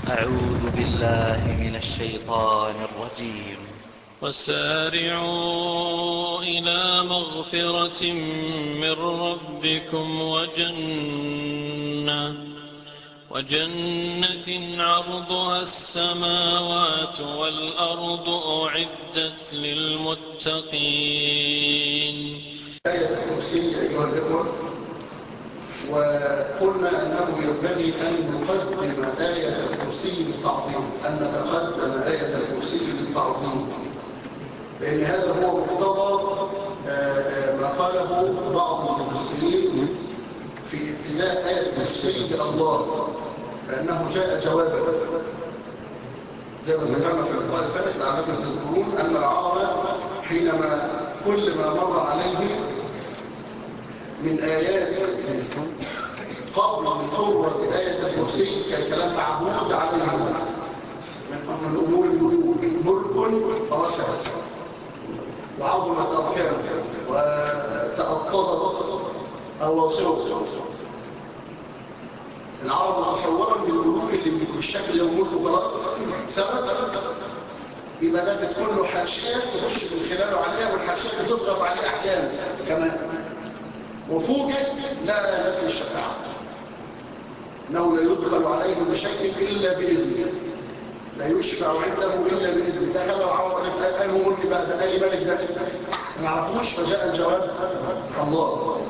أعوذ بالله من الشيطان الرجيم وسارعوا إلى مغفرة من ربكم وجنة وجنة عرضها السماوات والأرض أعدت للمتقين آية الكرسي أيها الإخوة وقلنا أنه ينبغي أن نقدم آية الكرسي للتعظيم أن نتقدم آية الكرسي للتعظيم لأن هذا هو مقتضى ما قاله بعض المفسرين في ابتداء آية الكرسي بالله فأنه جاء جوابا زي ما ذكرنا في اللقاء الفاتح لعلكم تذكرون أن العرب حينما كل ما مر عليهم من آيات قبل ثورة آية الكرسي كان كلام معبود عليهم من أمور الملوك ملك رسل وعظمت أركانه وتأطلت الوصول العرب تصورا بالملوك اللي بالشكل ده ملكه خلاص ثبت يبقى ده بتكون له حاشيه تخش من خلاله عليها والحاشيه بتضغط عليه احيانا كمان وفوجئ لا نفي الشفاعه انه لا يدخل عليه بشيء الا باذنه لا يشفع عنده الا باذنه دخل العرب قالت قال هو اللي بقى ده اي ملك ده ما نعرفوش فجاء الجواب الله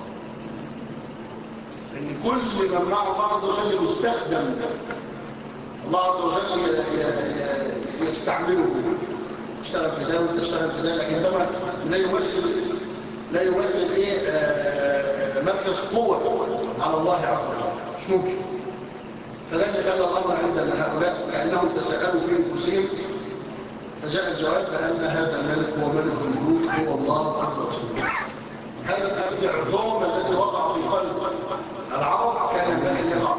ان كل من مع الله عز وجل مستخدم الله عز وجل يستعمله اشتغل في ده وانت اشتغل في ده لكن ده لا يمثل لا يمثل ايه مركز قوه على الله عز وجل مش ممكن فده اللي خلى الامر عند هؤلاء كانهم تساءلوا في انفسهم فجاء الجواب بان هذا الملك هو ملك الملوك هو الله عز وجل هذا الاستعظام الذي وقع في قلب العرب كان ينبغي ان يقع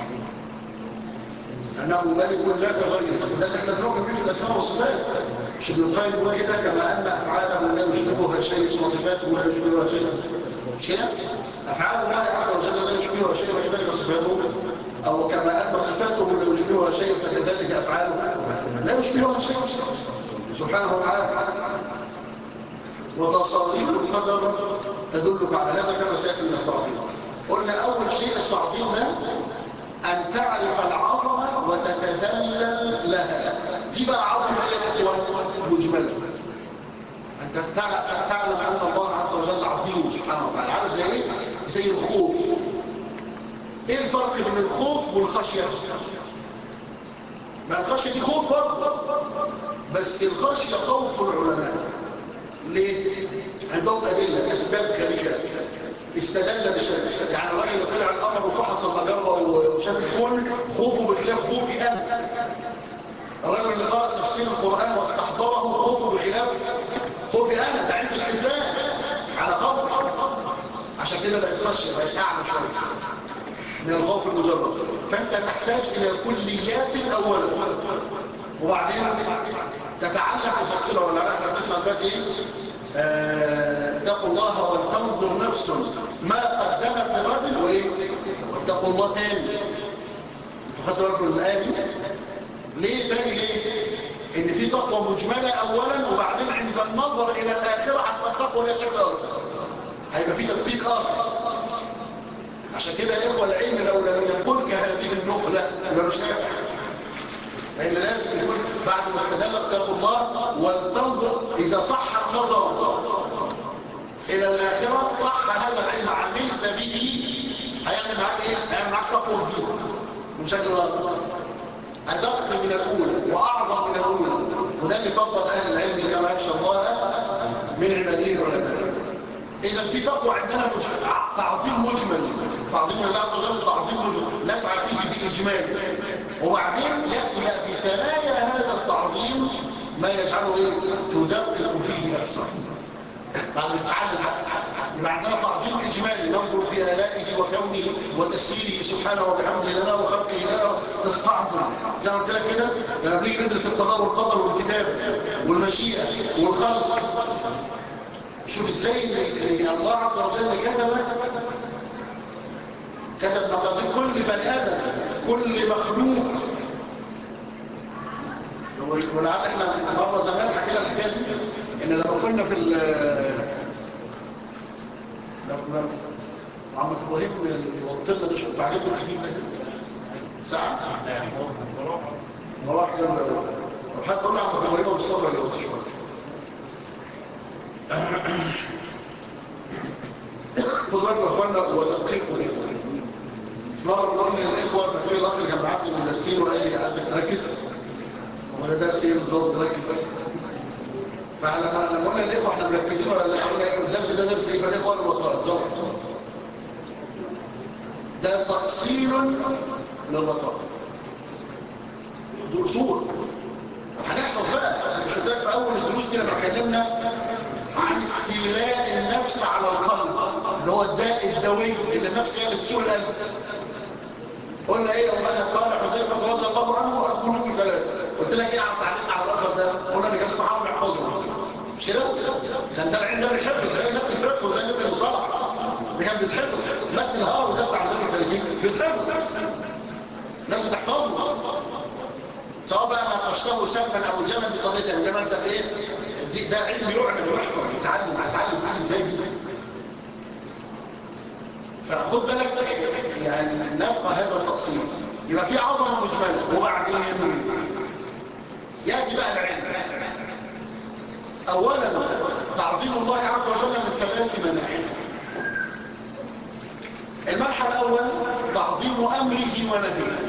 انه ملك لا كغيره ده احنا بنؤمن به في الاسماء والصفات مش ابن القيم بيقول كده كما ان افعاله لا يشبهها شيء وصفاته لا يشبهها شيء مش كده افعال الله عز وجل لا يشبهها شيء وكذلك صفاته او كما ان صفاته لا يشبهها شيء فكذلك افعاله لا يشبهها شيء سبحانه وتعالى وتصاريف القدر تدلك على هذا كما سياتي من التعظيم قلنا اول شيء التعظيم ده ان تعرف العظمه وتتذلل لها دي بقى عظمه هي الاخوان مجمله انت تعلم ان الله عز وجل عظيم سبحانه وتعالى عارف زي ايه زي الخوف ايه الفرق بين الخوف والخشيه ما الخشيه دي خوف برضه بس الخشيه خوف العلماء ليه عندهم ادله اسباب خارجه استدل بشيء يعني الراجل اللي طلع القمر وفحص المجره وشاف الكون خوفه بخلاف خوفي انا الراجل اللي قرأ تفسير القرآن واستحضره خوفه بخلاف خوفي انا ده عنده استدلال على خوفي عشان كده بقت خشيه بقت اعلى شويه من الخوف المجرد فانت تحتاج الى كليات اولا وبعدين تتعلم تفسرها ولا لا احنا بنسمع دلوقتي ايه اتقوا الله ولتنظر نفس ما قدمت لغد وايه واتقوا الله تاني انتوا خدتوا بالكم من الايه دي ليه تاني ليه ان في تقوى مجمله اولا وبعدين عند النظر الى الاخره حتى التقوى ليها شكل اخر هيبقى في تدقيق اخر عشان كده يا اخوه العلم لو لم ينقلك هذه النقله يبقى مش نافع لان لازم يكون بعد ما استدل كتاب الله ولتنظر اذا صح النظر الى الاخره صح هذا العلم عملت به هيعمل معاك ايه هيعمل معاك تقوى جديد بشكل اخر ادق من الاولى واعظم من الاولى وده اللي فضل اهل العلم كما يخشى الله من عباده العلماء اذا في تقوى عندنا تعظيم مجمل تعظيم الله عز وجل تعظيم مجمل نسعى فيه باجمال وبعدين ياتي بقى في ثنايا هذا التعظيم ما يجعله ايه تدقق فيه اكثر بعد نتعلم يبقى عندنا تعظيم اجمالي ننظر في الائه وكونه وتسييره سبحانه وبحمده لنا وخلقه لنا تستعظم زي ما قلت لك كده لما بنيجي ندرس القضاء والقدر والكتاب والمشيئه والخلق شوف ازاي ان الله عز وجل كتب كتب مقادير كل بني ادم كل مخلوق ولعل احنا مره زمان حكينا الحكايه دي ان لما كنا في ال لما عم ابراهيم يوطلنا ده شوف عجبني الحديث ده ساعه مراح جنب طب حتى قلنا عم ابراهيم مصطفى اللي وطش خد بالك يا اخوانا ودقيقوا مرة قلنا للإخوة فاكرين الأخ اللي كان بعت لي من درسين وقال لي عايزك تركز وده درس ايه بالظبط تركز فلما لما قلنا للإخوة احنا مركزين ولا لا قلنا الدرس ده درس ايه فالإخوة قالوا وطلع ضغط ده تأصيل للرقابة دي أصول هنحفظ بقى بس مش قلت لك في أول الدروس دي لما اتكلمنا عن استيلاء النفس على القلب اللي هو الداء الدوي اللي النفس هي اللي بتسوء القلب قلنا ايه وماذا قال حذيفه رضي الله عنه القلوب ثلاثه قلت لك ايه عن تعليق على الاثر ده قلنا ان كان الصحابه بيحفظوا مش كده كان ده العلم ده بيحفظ زي متن الفقه وزي متن المصالح ده كان بيتحفظ متن الهار وده بتاع النبي السليمين بيتحفظ الناس بتحفظه سواء بقى ما قشته سلما او جما دي قضيه انما انت بايه ده علم يعلم ويحفظ يتعلم هتعلم فيه ازاي دي فخد بالك يعني نبقى هذا التقسيم يبقى في عظمه مجمله وبعدين ياتي بقى العلم اولا تعظيم الله عز وجل من ثلاث مناحي المنحى الاول تعظيم امره ونهيه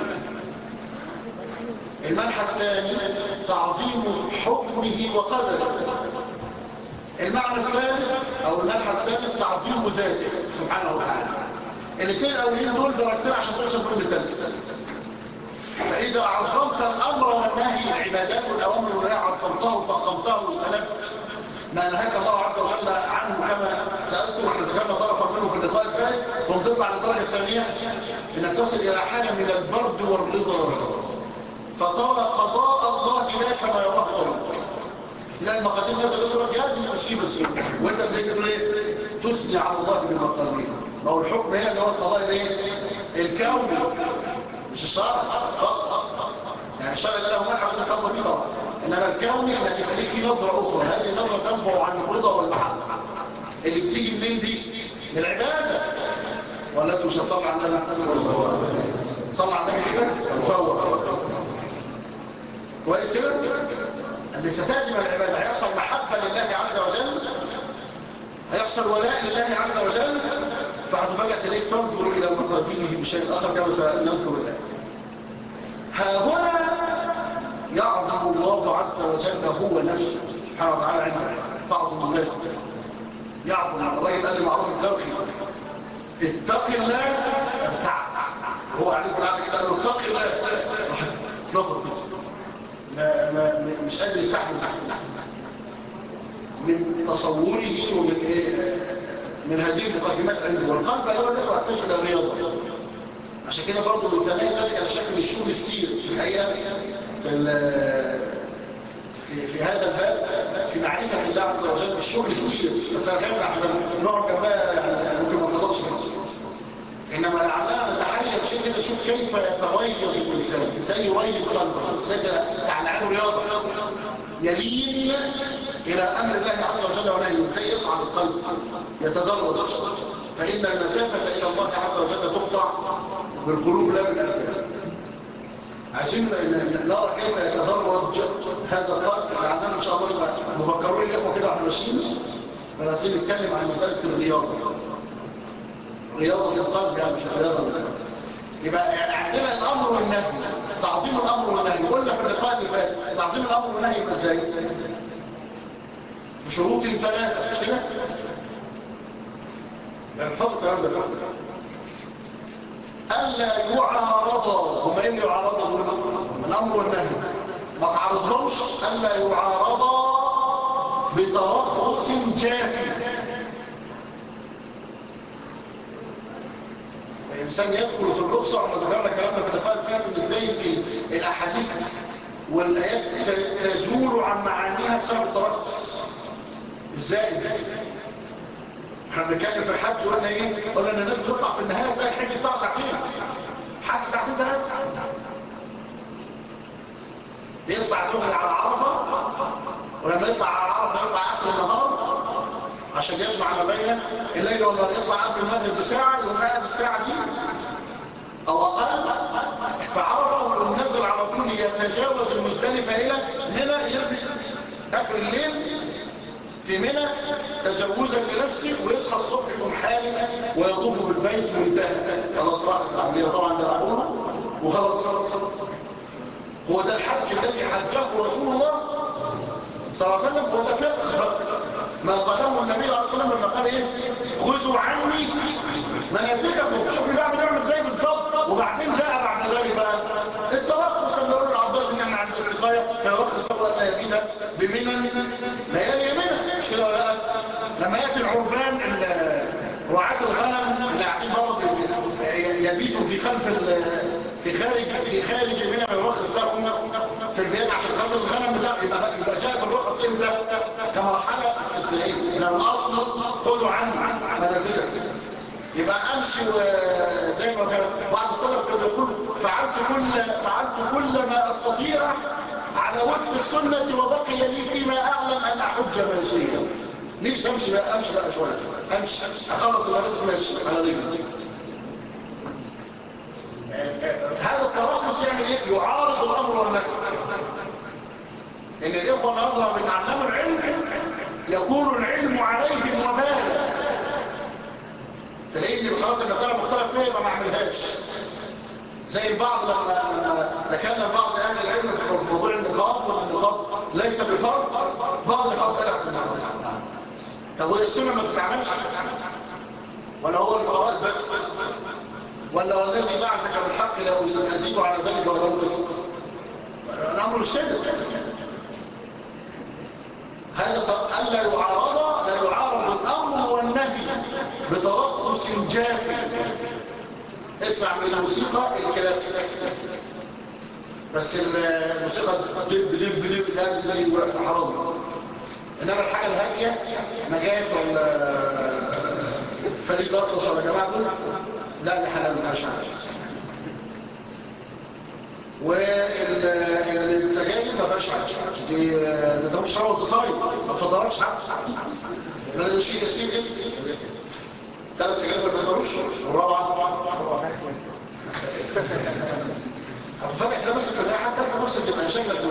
المنحى الثاني تعظيم حكمه وقدره المعنى الثالث او المنحى الثالث تعظيم ذاته سبحانه وتعالى الاثنين الاولين دول درجتين عشان توصل كل الثالث فاذا عظمت الامر والنهي العبادات والاوامر والنهي عظمته فخمته واستلمت ما نهاك الله عز وجل عنه كما سالته واحنا ذكرنا طرفا منه في اللقاء الفائت ثم تطلع للدرجه الثانيه انك تصل الى حاله من البرد والرضا فترى قضاء الله لا كما يراه قلبك لا المقادير نزل يقول لك هذه مصيبه سوء وانت بتيجي تقول ايه تثني على الله بالمقادير ما هو الحكم هنا اللي هو القضاء الايه الكوني مش الشرع خلاص يعني الشرع ده له منحى بس الكون فيه طبعا انما الكوني انك يبقى ليك فيه نظره اخرى هذه النظره تنبع عن الرضا والمحبه اللي بتيجي منين دي من العباده ولا انتوا مش هتصلي على النبي صلى على النبي كده فهو كويس كده اللي ستاتي من العباده هيحصل محبه لله عز وجل هيحصل ولاء لله عز وجل فهتفاجئ تلاقيك تنظر الى مقاديره بشيء اخر كما سنذكر الان ها هنا يعظم الله عز وجل هو نفسه سبحانه وتعالى عنده تعظم ذاته يعظم الراجل قال لي معروف الترخي اتق الله ابتعد هو عليه في العالم كده قال له اتق الله راح نظر كده ما ما مش قادر يستحمل من تصوره ومن إيه من هذه المقدمات عنده والقلب ايضا له يحتاج الى رياضه عشان كده برضه من ثانيه ذلك انا شايف ان الشغل كتير في الحقيقه في في, في هذا الباب في معرفه الله عز وجل الشغل كتير بس انا خايف احسن نقعد جنبها يعني ممكن ما نخلصش انما لعلنا نتحيز شيء كده تشوف كيف يتريض الانسان ازاي يريض قلبه ازاي تعلمه رياضه يلين الى امر الله عز وجل ونهيه ازاي يصعد القلب يتدرج فان المسافه الى الله عز وجل تقطع بالقلوب لا بالابدان عايزين نرى كيف يتدرج هذا القلب لعلنا ان شاء الله نبقى مفكرين الاخوه كده واحنا ماشيين فلازم نتكلم عن مساله الرياضه رياضة القلب يعني مش رياضة يبقى عندنا الأمر والنهي تعظيم الأمر والنهي قلنا في اللقاء اللي فات تعظيم الأمر والنهي يبقى ازاي بشروط ثلاثة مش كده يعني حفظوا الكلام ده ألا يعارضا هما ايه اللي يعارضا دول الأمر والنهي ما تعرضهمش ألا يعارضا بترخص جافي الإنسان يدخل في الرخصة وما ذكرنا كلامنا في اللقاء الفات ان ازاي في الأحاديث والآيات تزول عن معانيها بسبب الترخص الزائد احنا بنتكلم في الحج وقلنا ايه قلنا ان الناس بتطلع في النهاية تلاقي الحج بتاعه ساعتين حج ساعتين ثلاثة بيطلع دغري على عرفة ولما يطلع على عرفة يطلع آخر النهار عشان يجمع ما بين الليل والنهار يطلع قبل المغرب بساعة يقوم قاعد الساعة دي أو أقل فعرفة ويقوم نزل على طول يتجاوز المزدلفة إلى منى يرمي آخر الليل في منى تجوزا لنفسه ويصحى الصبح يقوم حالي ويطوف بالبيت وانتهى خلاص راحت العملية طبعا ده رعونه وخلاص هو ده الحج الذي حجه رسول الله صلى الله عليه وسلم هو ده فقه ما قاله النبي عليه الصلاه والسلام لما قال ايه خذوا عني مناسككم شوفوا بقى بنعمل زي بالظبط وبعدين جاء بعد ذلك بقى الترخص لما يقول العباس ان احنا عند السقايه فيرخص له ان يبيت بمنى ليالي منى مش كده ولا لا لما ياتي العربان رعاة الغنم اللي قاعدين برضه يبيتوا في خلف في خارج في خارج منى ويرخص لهم في البيت عشان خاطر الغنم بتاع يبقى يبقى جاء بالرخص امتى كمرحله استثنائيه لان الاصل خذوا عني منازلكم يبقى امشي وزي ما بعض السلف كان يقول فعلت كل فعلت كل ما استطيع على وفق السنه وبقي لي فيما اعلم ان احج ماشيا نفسي امشي بقى امشي بقى شويه امشي اخلص المدرسه ماشي على رجلي هذا الترخص يعمل ايه يعارض الامر والنهي ان الاخوه النهارده لما بيتعلموا العلم يكون العلم عليهم وبالا تلاقي ان خلاص المساله مختلف فيها يبقى ما اعملهاش زي البعض لما لما تكلم بعض اهل العلم في موضوع النقاب والنقاب ليس بفرض بعض الاخوات قال طب وهي السنه ما بتتعملش ولا هو الجواز بس ولا والذي بعثك بالحق لا ازيد على ذلك ولا انقص الامر مش كده هذا الا يعارض لا يعارض الامر والنهي بترخص جاف اسمع من الموسيقى الكلاسيك بس الموسيقى دب دب دب ده دي حرام انما الحاجه الهاديه نجاة ولا فريد اطرش ولا جماعه دول لا ده حلال ما فيهاش حاجه والسجاير ما فيهاش حاجه دي ده مش شرط تصايد ما تفضلكش حاجه ده شيء يسير ثلاث سجاير ما تفضلوش والرابعه أبو فجأة كده نفسك في حتى انت نفسك تبقى شكلك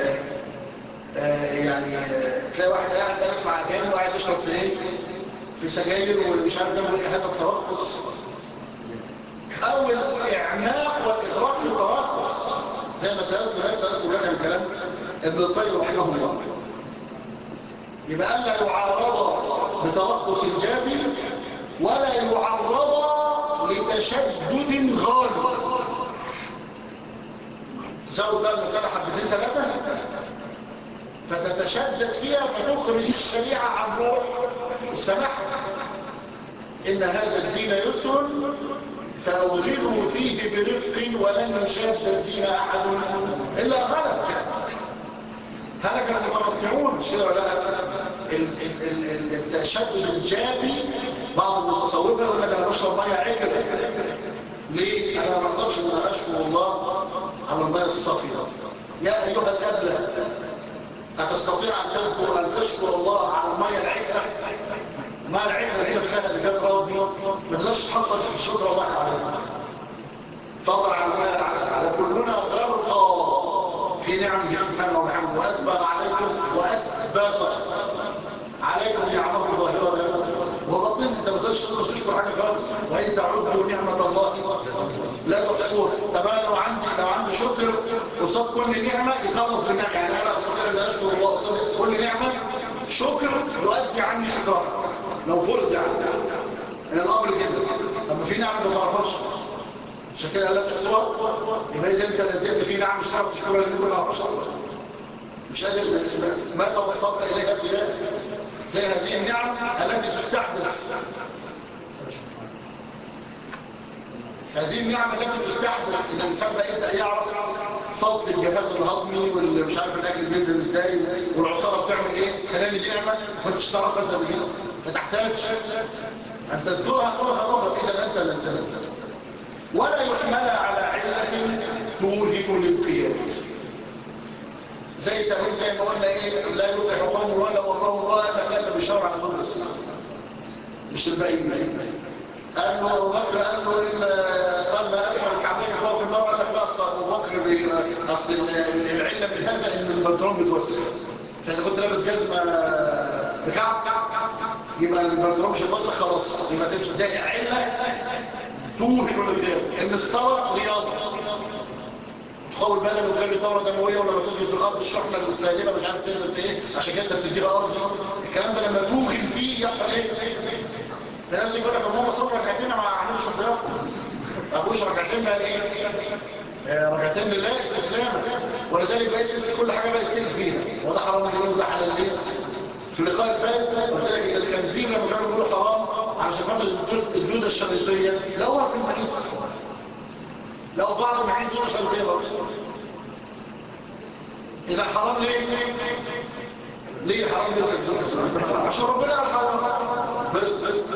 يعني تلاقي واحد قاعد يسمع اغاني وقاعد يشرب في ايه في سجاير ومش عارف جنبه ايه هذا الترخص او الاعماق والاغراق في الترخص زي ما سالت الناس سالت كلنا الكلام ابن الطيب رحمه الله يبقى الا يعارض بترخص الجافي ولا يعرض لتشدد غالب تزود بقى المسألة حبتين ثلاثة فتتشدد فيها فتخرج الشريعة عن روح السماح إن هذا الدين يسر فأوغلوا فيه برفق ولن يشاد الدين أحد إلا غلب هلك المتقطعون مش كده ولا التشدد الجافي بعض المتصوفه يقول لك انا بشرب ميه عكر ليه انا ما اقدرش ان اشكر الله على الميه الصافيه يا ايها الابله اتستطيع ان تذكر ان تشكر الله على الميه العكره الميه العكره هي الخانه اللي كانت راضي ما تقدرش تحصل في شكر الله عليها فضل على الميه العكره وكلنا غرقى في نعمه سبحانه وبحمده واسبغ عليكم واسبغ عليكم نعمه ظاهره وبطن انت ما تقدرش تشكر حاجه خالص وان تعدوا نعمه الله لا تحصوها طب انا لو عندي لو عندي شكر قصاد كل نعمه يخلص بالنعمه يعني انا استطيع ان اشكر الله قصاد كل نعمه شكر يؤدي عني شكرها لو فرض يعني ان الامر كده طب ما في نعمه ما تعرفهاش عشان كده لا تحصوها يبقى اذا انت نزلت في نعمه مش هتعرف تشكرها لان ما تعرفهاش اصلا مش قادر ما توصلت اليها ابتداء زي هذه النعم التي تستحدث هذه النعم التي تستحدث ان الانسان بقى يبدا يعرف فضل الجهاز الهضمي واللي مش عارف الاكل بينزل ازاي والعصاره بتعمل ايه هل دي نعمه ما كنتش تعرفها انت بكده فتحتاج ان تذكرها مره اخرى اذا انت لن تذكر ولا يحمل على عله توهق الانقياد زي تأويل زي ما قلنا ايه لا يفلح قوم ولا والله الله الا لا ده بيشاور على دول بس مش الباقيين قال له ابو بكر قال له ان قال ما اسفل الكعبين فهو في النار قال لك لا اصل ابو بكر بي- اصل ال- العله من هذا ان البنطلون بيتوسخ فاذا كنت لابس جزمه بكعب يبقى البنطلون مش هيتوسخ خلاص يبقى تمشي ده عله توهن الرجال ان الصلاه رياضه تقوي البدن وتجري دوره دمويه ولما تسجد في الارض الشحنه المستهلكه مش عارف تنزل في ايه عشان كده انت بتديها ارض الكلام ده لما توغل فيه يحصل ايه؟ ده نفس يقول لك ماما صلى ركعتين مع عمود شطيات ابوش ركعتين بقى ايه؟ آه، ركعتين لله استسلاما ولذلك بقيت لسه كل حاجه بقت سلك فيها وده حرام ليه وده حلال ليه؟ في اللقاء الفات قلت لك ان الخنزير لما كانوا بيقولوا حرام علشان خاطر الدود- الدوده الشريطيه لقوها في المعيز لو بعض المعيز دوده شريطيه برضه اذا حرام ليه؟ ليه حرام ليه الخنزير؟ عشان ربنا قال حرام بس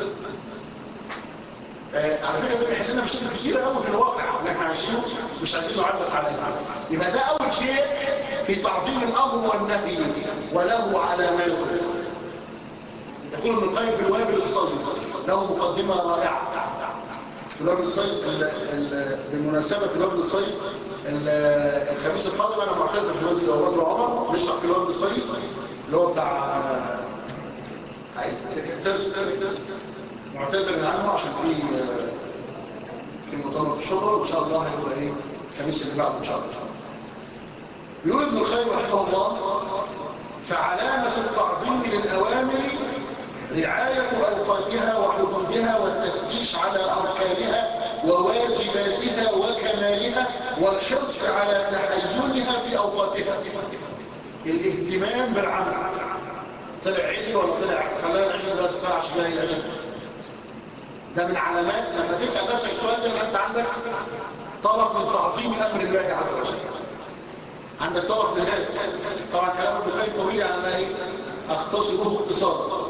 آه على فكره ده بيحل لنا مشاكل كتيره قوي في الواقع اللي احنا عايشينه مش عايزين نعبر عليها يبقى ده اول شيء في تعظيم الامر والنهي وله علامات يقول ابن القيم في الوابل الصيد له مقدمه رائعه في الوابل الصيد ال- ال- بالمناسبه في الوابل الصيد ال- الخميس القادم انا معتذر في مسجد ابو بكر وعمر نشرح في الوابل الصيد اللي هو بتاع أي، ترس ترس ترس معتذر عنه عشان في في مؤتمر في شبرا وان شاء الله هيبقى ايه الخميس اللي بعده ان شاء الله يقول ابن الخير رحمه الله فعلامة التعظيم للأوامر رعاية أوقاتها وحدودها والتفتيش على أركانها وواجباتها وكمالها والحرص على تحينها في أوقاتها الاهتمام بالعمل طلع عيدي ولا طلع خلال عيد ولا طلع شبه العجل ده من علامات لما تسأل نفسك السؤال ده انت عندك طرف من تعظيم أمر الله عز وجل عندك طرف من هذا طبعا كلام ابن القيم طويل على ما ايه اختصره اختصارا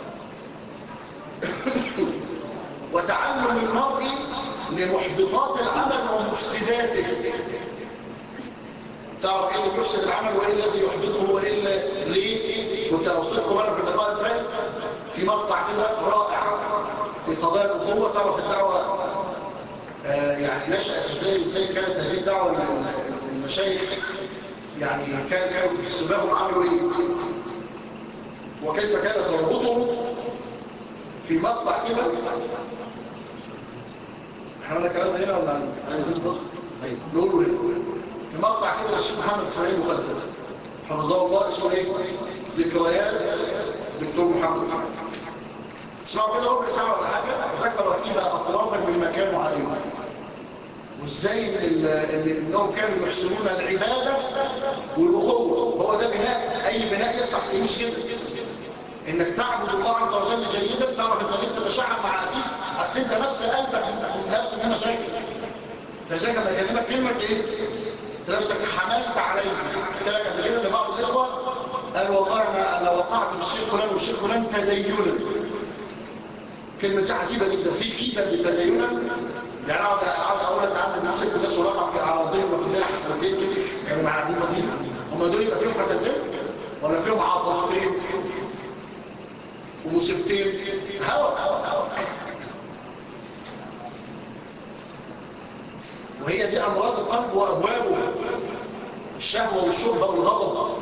وتعلم المرء لمحبطات العمل ومفسداته تعرف ايه اللي بيفسد العمل وايه الذي يحبطه وايه اللي ليه كنت اوصلكم انا في اللقاء الفات في مقطع كده رائع في قضايا الاخوه تعرف الدعوه آه يعني نشأت ازاي ازاي كانت هذه الدعوه المشايخ يعني كان كانوا في سباهم عملوا ايه وكيف كانت تربطهم في مقطع كده احنا قلنا الكلام ده هنا ولا بس نقوله هنا في مقطع كده للشيخ محمد اسماعيل مقدم حفظه الله اسمه ايه ذكريات دكتور محمد اسماعيل اسمعوا كده ربع ساعه ولا حاجه ذكر فيها اطرافا مما كانوا عليه وازاي ان ال- انهم كانوا يحسنون العباده والاخوه هو ده بناء اي بناء يصلح يمشي كده انك تعبد الله عز وجل جيدا تعرف انت ليه تتشعب مع اخيك اصل انت نفس قلبك نفس ان انا شايف فلذلك لما يكلمك كلمه ايه انت نفسك حملت عليه قلت لك قبل كده لبعض الاخوه قال والله انا انا وقعت في الشيخ فلان والشيخ فلان تدينا كلمه دي عجيبه جدا في فيدا بالتدينا يعني اقعد اقعد اقول لك عم الناس الناس وقع في اعراضين وفي حسنتين كده كانوا معادين مدينه هم دول يبقى فيهم حسنتين ولا فيهم عاطفتين ومصيبتين هوا وهي دي امراض القلب وابوابه الشهوه والشبهه والغضب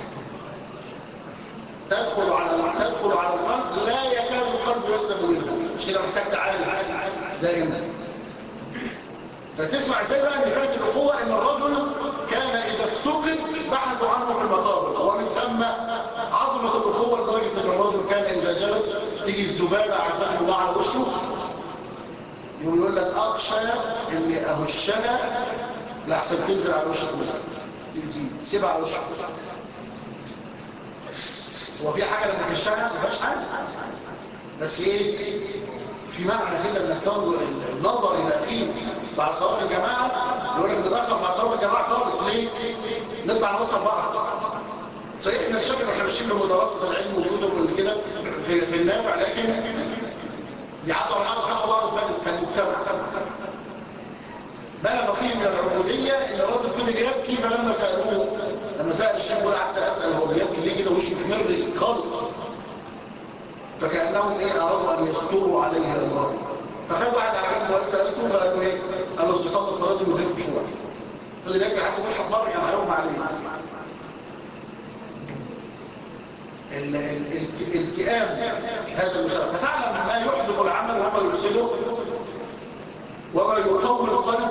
تدخل على تدخل على القلب لا يكاد القلب يسلم منها مش كده محتاج تعالج دائما فتسمع ازاي بقى ان كانت الاخوه ان الرجل كان اذا افتقد بحثوا عنه في المقابر ومن ثم عظمه الاخوه لدرجه ان الرجل كان اذا جلس تيجي الذبابه عزاه الله على وشه يقوم يقول لك اخشى ان اهشها لاحسن تنزل على وشك كلها تأذيه سيبها على وشك هو في حاجه لما تهشها ما فيهاش حاجه بس ايه في معنى كده انك تنظر النظر الى اخيه بعد صلاه الجماعه يقول لك نتاخر مع صلاه الجماعه خالص ليه؟ نطلع نوصل بعض صحيح احنا الشكل احنا ماشيين بمدرسه العلم والكتب وكده في, في النافع لكن يعطوا معانا صح بعض في المجتمع بلغ فيه من العبوديه ان الرجل فضل يبكي فلما سالوه لما سأل الشيخ بقول قعدت أسأل هو بيبكي ليه كده وشه محمر خالص فكأنهم إيه أرادوا أن يستروا عليه الله فخد واحد على جنب وقال سألته فقال له إيه قال له صلى الصلاة دي مدير شوية فاللي يرجع ياخد وشه حمار كان هيغمى عليه ال- ال- الت- التئام هذا المسألة فتعلم ما يحبط العمل وما يفسده وما يقوي القلب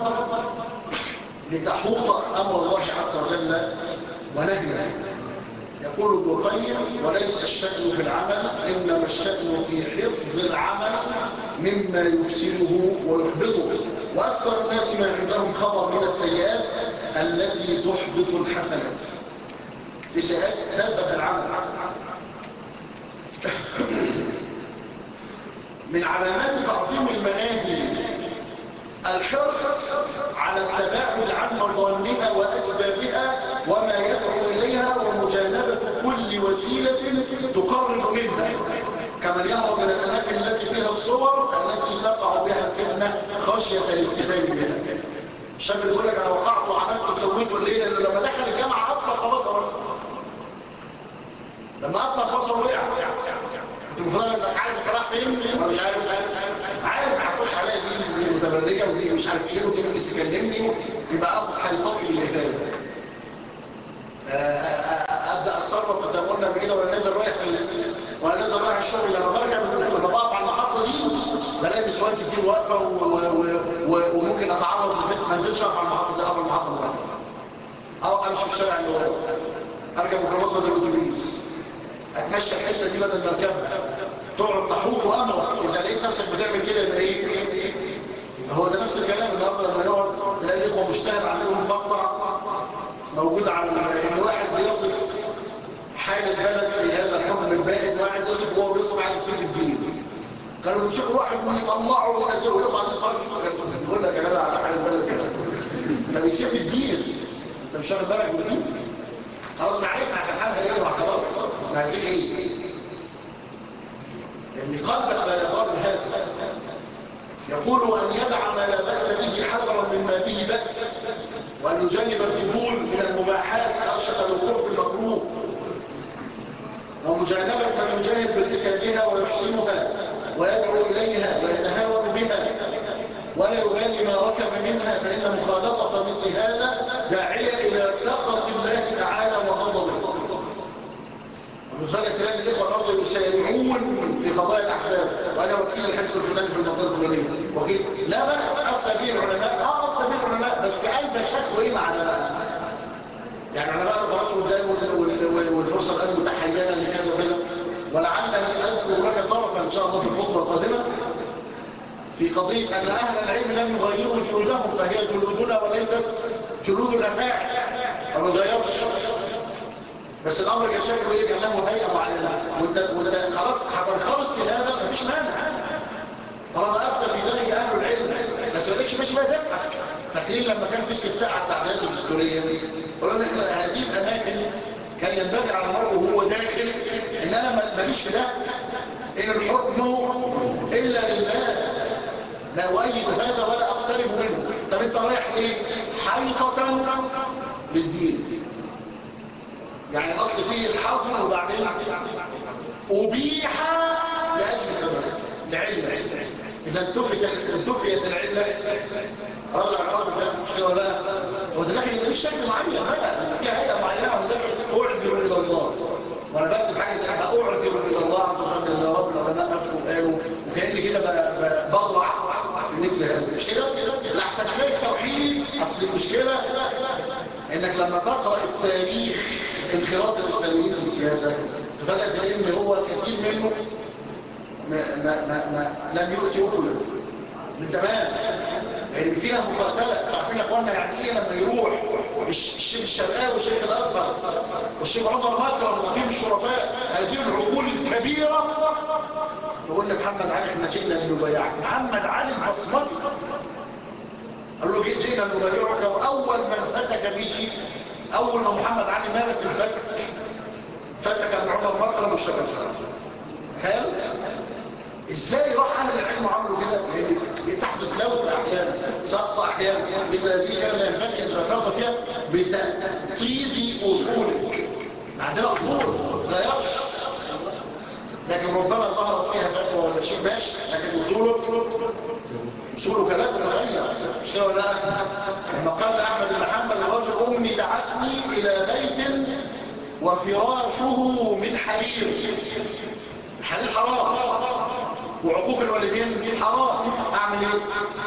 لتحوط أمر الله عز وجل ونهيه يقول ابن القيم وليس الشأن في العمل إنما الشأن في حفظ العمل مما يفسده ويحبطه وأكثر الناس ما عندهم خبر من السيئات التي تحبط الحسنات لسيئات تذهب العمل من علامات تعظيم المناهي الحرص على التباعد عن مظانها وأسبابها وما يدعو إليها ومجانبة كل وسيلة تقرب منها كمن يهرب من الأماكن التي فيها الصور التي تقع بها الفتنة خشية الافتتان بها الشاب يقول لك أنا وقعت وعملت وسويت الليلة لأنه لما دخل الجامعة أطلق بصره لما أطلق بصره وقع المفروض انك عارف انت رايح فين ولا مش عارف عارف هتخش عليا دي متبرجه ودي مش عارف ايه ودي ممكن تكلمني يبقى اخد حيطاتي اللي فات ابدا اتصرف زي ما قلنا قبل كده وانا نازل رايح وانا نازل رايح الشغل لما بركب لما بقف على المحطه دي بلاقي نسوان كتير واقفه وممكن اتعرض لفتنه ما انزلش اقف على المحطه دي اقف على المحطه اللي او امشي في الشارع اللي ورا اركب ميكروباص بدل الاتوبيس هتمشي الحته دي بدل ما اركبها تقعد تحوط امرك اذا لقيت نفسك بتعمل كده يبقى ايه هو ده نفس الكلام النهارده لما نقعد تلاقي الاخوه مشتهر عندهم مقطع موجود على ان واحد بيصف حال البلد في هذا الحكم البائد واحد يصف وهو بيصف على سيف الدين كانوا بيمسكوا واحد ويطلعوا وينزلوا ويطلع عن الفرش يقول لك يا جدع على حال البلد كده ده بيسيف الدين انت مش واخد بالك من الدين خلاص معرفة عن حالها ايه وخلاص عايزين ايه لان قلبك لا يقال هذا يقول ان يدع ما لا باس به حذرا مما به باس وان يجنب الفضول من المباحات خشيه الوقوع في المكروه ومجانبه من يجاهد بارتكابها ويحسنها ويدعو اليها ويتهاون بها ولا يبالي ما ركب منها فإن مخالطة مثل هذا داعية إلى سخط الله تعالى وغضبه ومن ذلك تلاقي الإخوة الأرض يسارعون في قضايا الأحزاب وأنا وكيل الحزب الفلاني في المنطقة الفلانية وكيل لا بأس أفتى به العلماء آه أفتى به العلماء بس قلب شكوى إيه مع العلماء يعني العلماء خلاص قدام والفرصة الآن متحينة لكذا وكذا ولعلني أذكر لك طرفا إن شاء الله في الخطبة القادمة في قضية أن أهل العلم لم يغيروا جلودهم فهي جلودنا وليست جلود الأفاعي ما بنغيرش بس الأمر كان شكله إيه كان له هيئة معينة وأنت وأنت خلاص هتنخرط في هذا مفيش مانع طالما أفتى في ذلك أهل العلم بس ما لكش ماشي بقى تضحك فاكرين لما كان في استفتاء على التعديلات الدستورية قلنا إحنا هذه الأماكن كان ينبغي على المرء وهو داخل إن أنا ماليش في ده إن الحكم إلا لله لا أؤيد هذا ولا أقترب منه طب أنت رايح إيه؟ حيطة للدين يعني الأصل فيه الحظر وبعدين أبيح لأجل سبب لعلة إذا انتفيت انتفيت العلة رجع الحظر ده مش كده ولا لا هو ده داخل ماليش شكل معين بقى في هيئة معينة وداخل أعذر إلى الله وانا بكتب حاجه زي بقى اعذر الى الله عز وجل يا رب العلماء افتوا قالوا وكاني كده بضرع في مثل هذا مش كده الاحسن عليه التوحيد اصل المشكله انك لما تقرا التاريخ انخراط الاسلاميين في السياسه تفاجئ تلاقي ان هو كثير منه ما ما ما, ما لم يؤتي اكلا من زمان لان فيها مقاتله عارفين اخواننا يعني ايه لما يروح الشيخ الشرقاوي والشيخ الازهر والشيخ عمر مكرم ونقيب الشرفاء هذه العقول الكبيره نقول لمحمد علي احنا جئنا لنبايعك محمد علي البصمتي قال له جئنا لنبايعك واول من فتك به اول ما محمد علي مارس الفتك فتك ابن عمر مكرم والشيخ تخيل ازاي راح اهل العلم عملوا كده تحدث لوث احيانا سقط احيانا مثل هذه كان ينبغي ان تتربى فيها بتأكيد اصول عندنا اصول ما تغيرش لكن ربما ظهرت فيها فتوى ولا شيء ماشي لكن اصوله اصوله لا تتغير مش كده ولا لا لما قال احمد بن حنبل الرجل امي دعتني الى بيت وفراشه من حرير الحرير حرام وعقوق الوالدين حرام اعمل ايه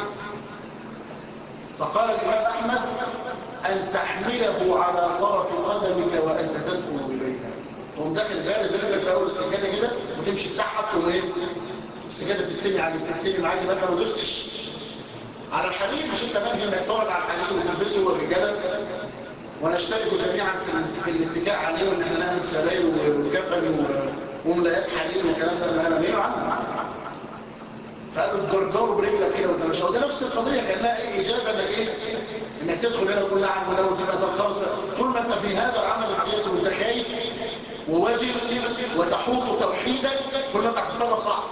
فقال الامام احمد ان تحمله على طرف قدمك وانت تدخل اليها تقوم داخل جاي زي ما في اول السجاده كده وتمشي تسحب تقوم ايه السجاده تتني على تتني معاك بقى ما دوستش على الحرير مش انت منهي انك تقعد على الحرير وتلبسه والرجاله ونشترك جميعا في الاتكاء عليه وان احنا نعمل سراير وكفن وملايات حرير والكلام ده ما نهينا عنه فقالوا تجرجروا برجلك كده وانت مش هو ده نفس القضيه كان لها ايه اجازه انك ايه انك تدخل هنا وتقول نعم ولا وتبقى تخلص طول ما انت في هذا العمل السياسي وانت خايف وواجب وتحوط توحيدك كل ما انت هتتصرف صح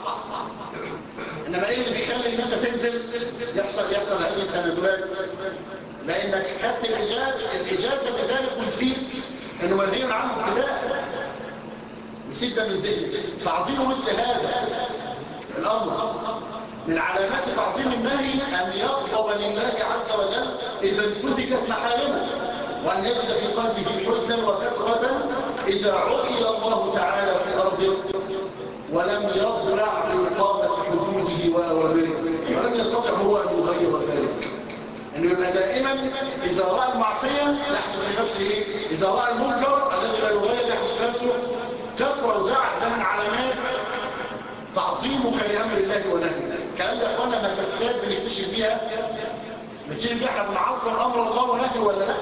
انما ايه اللي بيخلي ان انت تنزل يحصل يحصل هذه التنازلات لانك خدت الاجازه الاجازه بذلك ونسيت انه منهي عنه ابتداء نسيت ده من ذهنك تعظيم مثل هذا الامر من علامات تعظيم النهي ان يغضب لله عز وجل اذا انتهكت محارمه وان يجد في قلبه حزنا وكسره اذا عصي الله تعالى في ارضه ولم يضرع بإقامة حدوده وأوامره ولم يستطع هو أن يغير ذلك أنه يبقى دائما إذا رأى المعصية يحدث في نفسه إيه؟ إذا رأى المنكر الذي لا يغير يحدث في نفسه كسر وزعل ده من علامات تعظيمك لأمر الله ونهيه كأن يا أخوانا مكسات بنكتشف بيها بنكتشف بيها احنا بنعظم أمر الله ونهيه ولا لا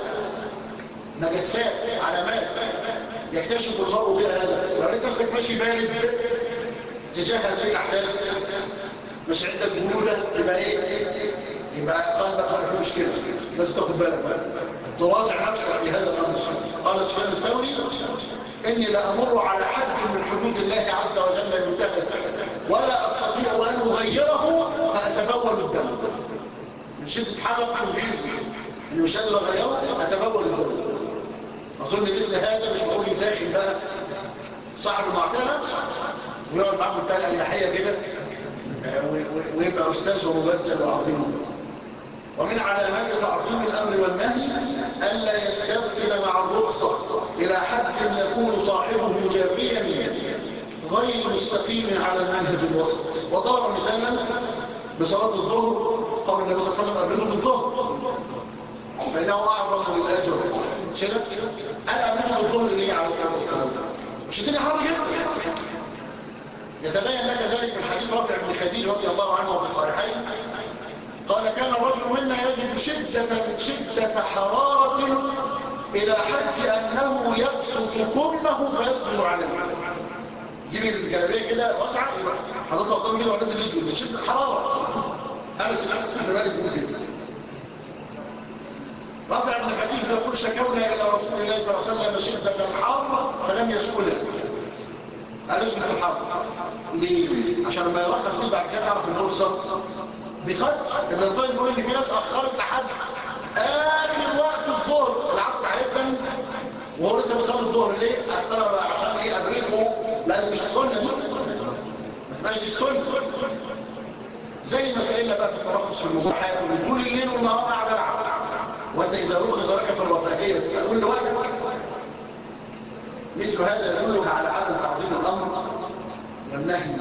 مجسات علامات يكتشف المرء بها هذا لو لقيت نفسك ماشي بارد تجاه هذه الاحداث مش عندك بروده يبقى ايه يبقى قلبك ما فيه مشكله بس تاخد بالك بقى تراجع نفسك في هذا الامر قال سفيان الثوري اني لامر على حد من حدود الله عز وجل ينتهك ولا استطيع ان اغيره فاتبول الدم من شده حرق وغيظ اني مش قادر اغيره اتبول الدم اظن مثل هذا مش معقول يداخل بقى صاحب المعصيه نفسه ويقعد معاه بتاع الالحيه كده ويبقى استاذ ومبجل وعظيم ومن علامات تعظيم الامر والنهي الا يسترسل مع الرخصه الى حد يكون صاحبه جافيا غير مستقيم على المنهج الوسط وضرب مثالا بصلاه الظهر قول النبي صلى الله عليه وسلم قبله بالظهر فانه اعظم للاجر مش كده انا امنه بالظهر ليه عليه الصلاه والسلام مش الدنيا حر جدا يتبين لك ذلك من حديث رافع بن خديج رضي الله عنه في الصحيحين قال كان الرجل منا يجد شدة شدة حرارة إلى حد أنه يبسط كمه فيسجد عليه يجيب الجلابيه كده واسعه حضرتك قدام كده ونازل يسجد من شده الحراره انس بن مالك بيقول كده رافع بن خديج يقول شكونا الى رسول الله صلى الله عليه وسلم شده الحر فلم يسكنها قال اسمه الحر ليه عشان ما يرخص ليه بعد كده يعرف ان هو بالظبط بقدر ابن القيم بيقول ان في ناس اخرت لحد اخر وقت الظهر العصر هيبدا وهو لسه بيصلي الظهر ليه اصل عشان ايه ادركه لان مش السنه دي ما تبقاش دي السنه زي مسائلنا بقى في الترخص في المباحات طول الليل والنهار قاعد العب وانت اذا رخص لك في الرفاهيه تبقى كل وقتك مثل هذا يدلك على عدم تعظيم الامر والنهي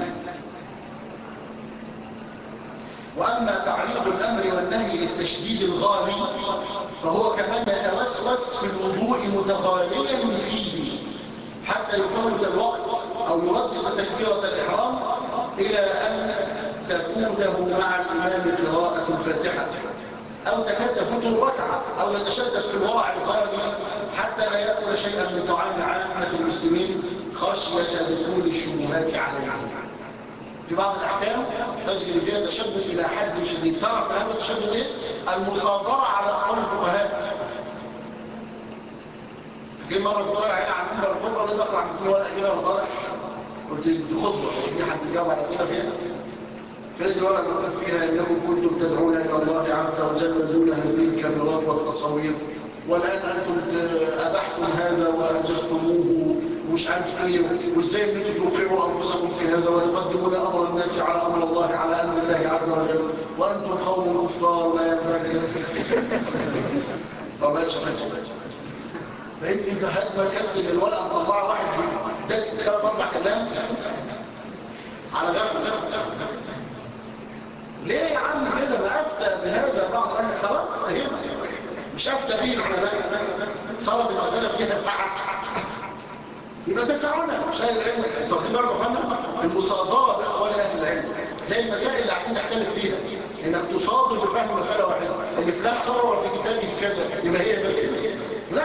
واما تعريض الامر والنهي للتشديد الغالي فهو كمان يتوسوس في الوضوء متغاليا فيه حتى يفوت الوقت او يردد تكبيره الاحرام الى ان تفوته مع الامام قراءه الفاتحه او تكاد تفوت الركعه او يتشدد في الورع الغالي حتى لا ياكل شيئا من طعام عامه المسلمين خشيه دخول الشبهات عليه في بعض الاحكام تجري فيها تشدد الى حد شديد تعرف هذا التشدد ايه الصادره على اقوال الفقهاء في مره بطلع هنا عن منبر الخطبه اللي دخل عند كل ورقه كده وطلع قلت دي خطبه دي حد بيجاوب على اسئله فيها فين الورقه اللي قلت فيها انكم كنتم تدعون الى الله عز وجل دون هذه الكاميرات والتصاوير والآن أنتم أبحتم هذا وأجزتموه ومش عارف إيه وإزاي أن أنتم توقعوا أنفسكم في هذا ويقدمون أمر الناس على أمر الله على أمر الله عز وجل وأنتم قوم كفار لا ينبغي ما بقاش حاجة فانت انت ما تحس ان الورقه مطلعه واحد ده ثلاث اربع كلام على غفله ليه يا عم كده ما افتى بهذا بعض اهل خلاص فهمنا مش افتى به العلماء صارت المساله فيها سعه يبقى ده سعونا مش اهل العلم واخدين بالكم فانا المصادره باخوان اهل العلم زي المسائل اللي عايزين نختلف فيها انك تصادر بفهم مساله واحده ان فلان قرر في كتابه كذا يبقى هي بس لا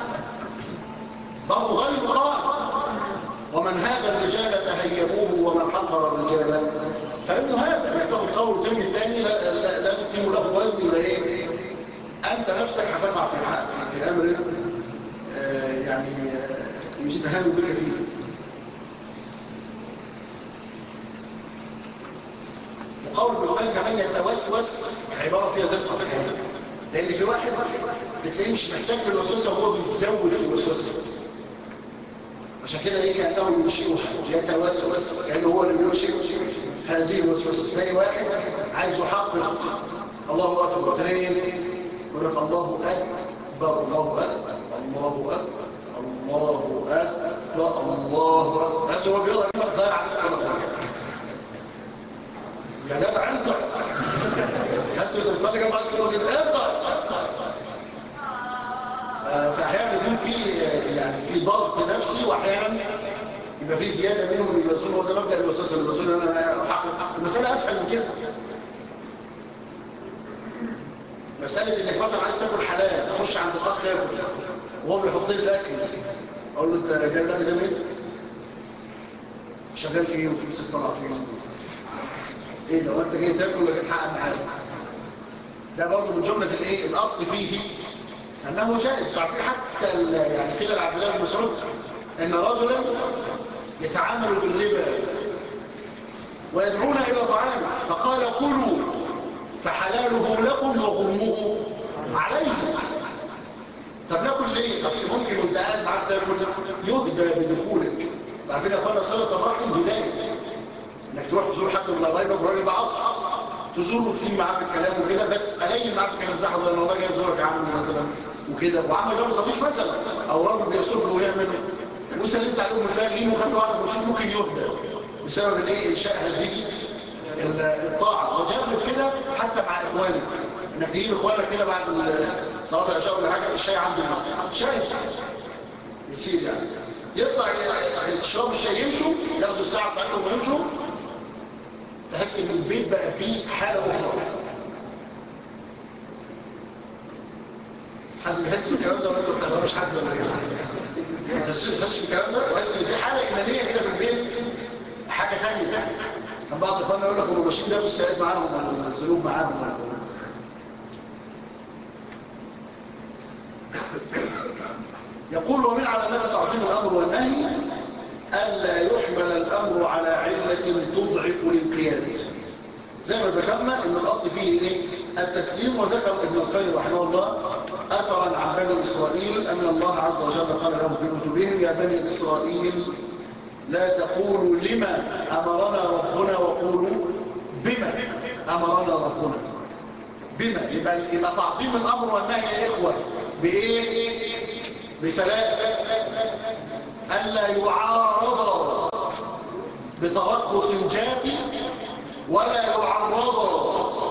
برضه غير قال ومن هاب الرجال تهيبوه ومن حقر الرجال فإنه هذا انك تاخد قول تاني الثاني لا, لا, لا تقيم له وزن يبقى ايه انت نفسك هتقع في حق في امر آه يعني آه يستهان بك فيه وقول بالقلب كمان يتوسوس عباره فيها دقه لان في واحد بتلاقيه مش محتاج في الوسوسه وهو بيزود في الوسوسه عشان كده يجي انه يشيء يتوسوس كانه هو اللي بيشيء هذه الوسوسه زي واحد عايز يحقق الله اكبر ترين يقول لك الله اكبر الله اكبر الله اكبر الله اكبر الله اكبر بس هو بيقرا كلمه ضايع عن الصلاه يا جدع انت تحس انت بتصلي جنب بعض كده وكده انت فاحيانا يكون في يعني في ضغط نفسي واحيانا يبقى في زياده منهم اللي بيظن هو ده مبدا الوسوسه اللي بيظن ان انا احقق المساله اسهل من كده مساله انك مثلا عايز تاكل حلال اخش عند اخ ياكل وهو بيحط لي الاكل اقول له انت جايب الاكل ده منين؟ شغال ايه وفلوسك طالعه فين؟ ايه ده وانت جاي تاكل ولا تحقق معايا؟ ده برضه من جمله الايه؟ الاصل فيه انه جائز تعرفين حتى يعني قيل لعبد الله بن مسعود ان رجلا يتعامل بالربا ويدعون الى طعام فقال كلوا فحلاله لكم وغرمه عليه طب ناكل ليه اصل ممكن وانت قاعد معاك تاكل يهدى بدخولك تعرفين يا اخوانا صله الرحم بدايه انك تروح تزور حد من قرايبك وراجل ده عصر تزوره فيه معاه بالكلام وكده بس الاقي معاه بالكلام زي حضرتك انا جاي ازورك يا عم مثلا وكده وعم ده ما صليش مثلا او راجل بيصب له ويعمل وسلمت عليهم التانيين وخدت واحد مش ممكن يهدى بسبب الايه انشاء هذه الطاعه وجرب كده حتى مع اخوانك انك تجيب اخوانك كده بعد صلاه العشاء ولا حاجه الشاي عنده شاي يصير يعني يطلع يشربوا الشاي يمشوا ياخدوا الساعه بتاعتهم ويمشوا تحس ان البيت بقى فيه حاله اخرى حد بيحس بالكلام ده ولا انت ما بتعرفش حد ولا ايه تحس بالكلام ده وحس ان في حاله ايمانيه كده في البيت حاجه ثانيه كان بعض اخواننا يقول لك هم ماشيين ده بالسائد معاهم ولا الذنوب معاهم يقول ومن علامات تعظيم الامر والنهي الا يحمل الامر على عله تضعف الانقياد زي ما ذكرنا ان الاصل فيه ايه التسليم وذكر ابن القيم رحمه الله اثرا عن بني اسرائيل ان الله عز وجل قال لهم في كتبهم يا بني اسرائيل لا تقولوا لما امرنا ربنا وقولوا بما امرنا ربنا بما يبقى, يبقى تعظيم الامر والنهي يا اخوه بايه بثلاث الا يعارض بترخص جافي ولا يعرض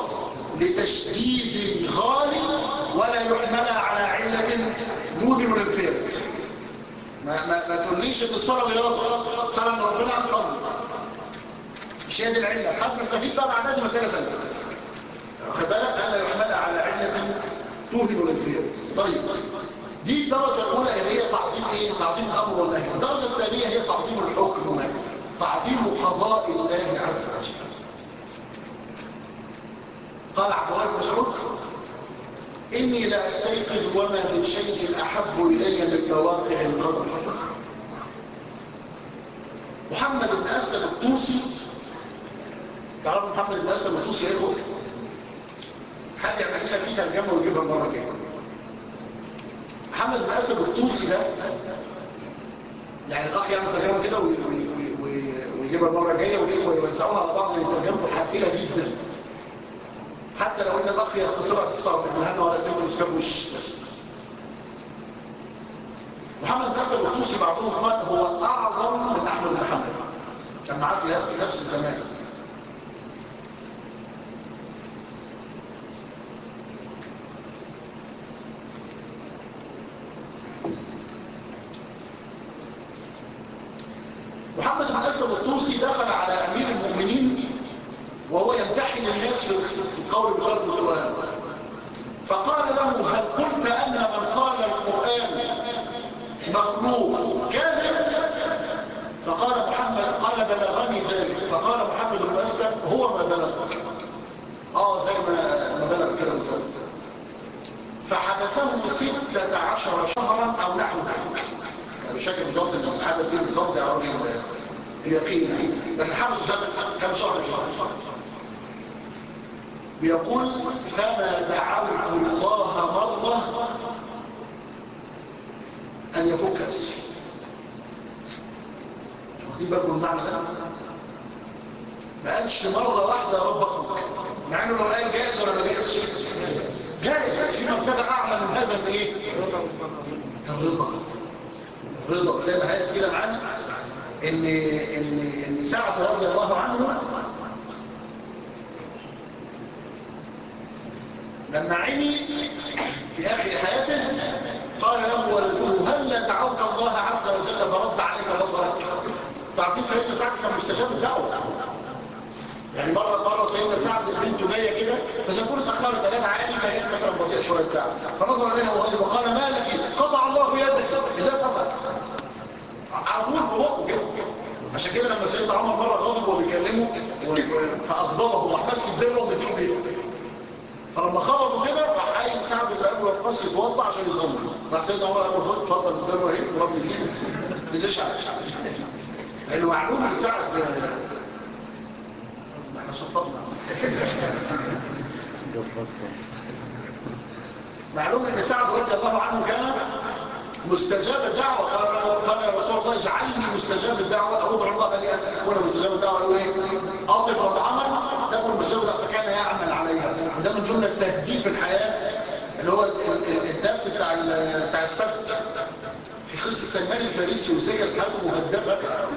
لتشديد غالي ولا يحمل على علة نودر الانقياد ما, ما, ما تقوليش ان الصلاة رياضة الصلاة ان ربنا هنصلي مش هي دي العلة خد نستفيد بقى بعدها دي مسألة ثانية واخد بالك الا يحمل على علة توهن الانقياد طيب دي الدرجة الأولى اللي هي تعظيم إيه؟ تعظيم الأمر والنهي الدرجة الثانية هي تعظيم الحكم تعظيم قضاء الله عز وجل قال عبد الله بن مسعود إني لا أستيقظ وما من شيء أحب إلي من مواقع القدر محمد بن أسلم الطوسي تعرفوا محمد بن أسلم الطوسي ايه هو؟ حد يعمل لنا فيه ترجمة ويجيبها المرة الجاية محمد بن اسد الطوسي ده يعني الاخ يعمل ترجمه كده وي- وي- وي- وي- ويجيبها المره الجايه والاخوه يوزعوها على بعض لان ترجمته حافله جدا حتى لو ان الاخ يختصرها اختصار احنا هنا ولا تنكر مسكبوش بس محمد بن اسد الطوسي بعضهم قال هو اعظم من احمد بن حنبل كان معاه في في نفس الزمان محمد بن اسلم الطوسي دخل على امير المؤمنين وهو يمتحن الناس في القول بخلق القران فقال له هل قلت ان من قال القران مخلوق كاذب فقال محمد قال بلغني ذلك فقال محمد بن اسلم هو ما بلغك اه زي ما ما بلغ كده بالظبط فحبسه ستة عشر شهرا او نحو ذلك يعني بشكل بالظبط ان العدد دي بالظبط يا راجل اليقين يعني لكن حبسه سنة كم شهر شهر بيقول فما دعوت الله مرة أن يفك أسري واخدين بالكم المعنى ده ما قالش مرة واحدة يا رب أخوك مع انه لو قال جائز ولا ما جائزش جائز في مرتبة أعلى من هذا الايه الرضا الرضا زي ما هيأتي كده معانا ان ان ان سعد رضي الله عنه لما عمي في آخر حياته قال له ولده هل لا دعوت الله عز وجل فرد عليك بصرك تعرفين سيدنا سعد كان مستجاب الدعوة يعني مرة مرة سيدنا سعد بنته جاية كده فشافوا له اتأخرت ثلاثة عادي فجت مثلا بطيء شوية بتاع فنظر إليها وغضب وقال ما لك قطع الله يدك إذا قطع على طول ببطه كده عشان كده لما سيدنا عمر مرة غضب وبيكلمه و- و- فأغضبه وراح ماسك الدبرة ومديله بيه فلما خبطوا كده راح عايز سعد بن ابي وقاص يتوضا عشان يصلي راح سيدنا عمر قال له اتفضل الدبرة اهي وربي فيه ما تديش عليك لانه معلوم ان سعد احنا شطبنا معلوم ان سعد رضي الله عنه كان مستجاب الدعوة قال قال يا رسول الله اجعلني مستجاب الدعوة أدعو الله لي أن أكون مستجاب الدعوة قالوا إيه أطب العمل تكون مستجاب الدعوة فكان يعمل عليها وده من جملة تهديف الحياة اللي هو ال- ال- الدرس بتاع ال- بتاع السبت في قصة سلمان الفارسي وسجل حاله مهدفة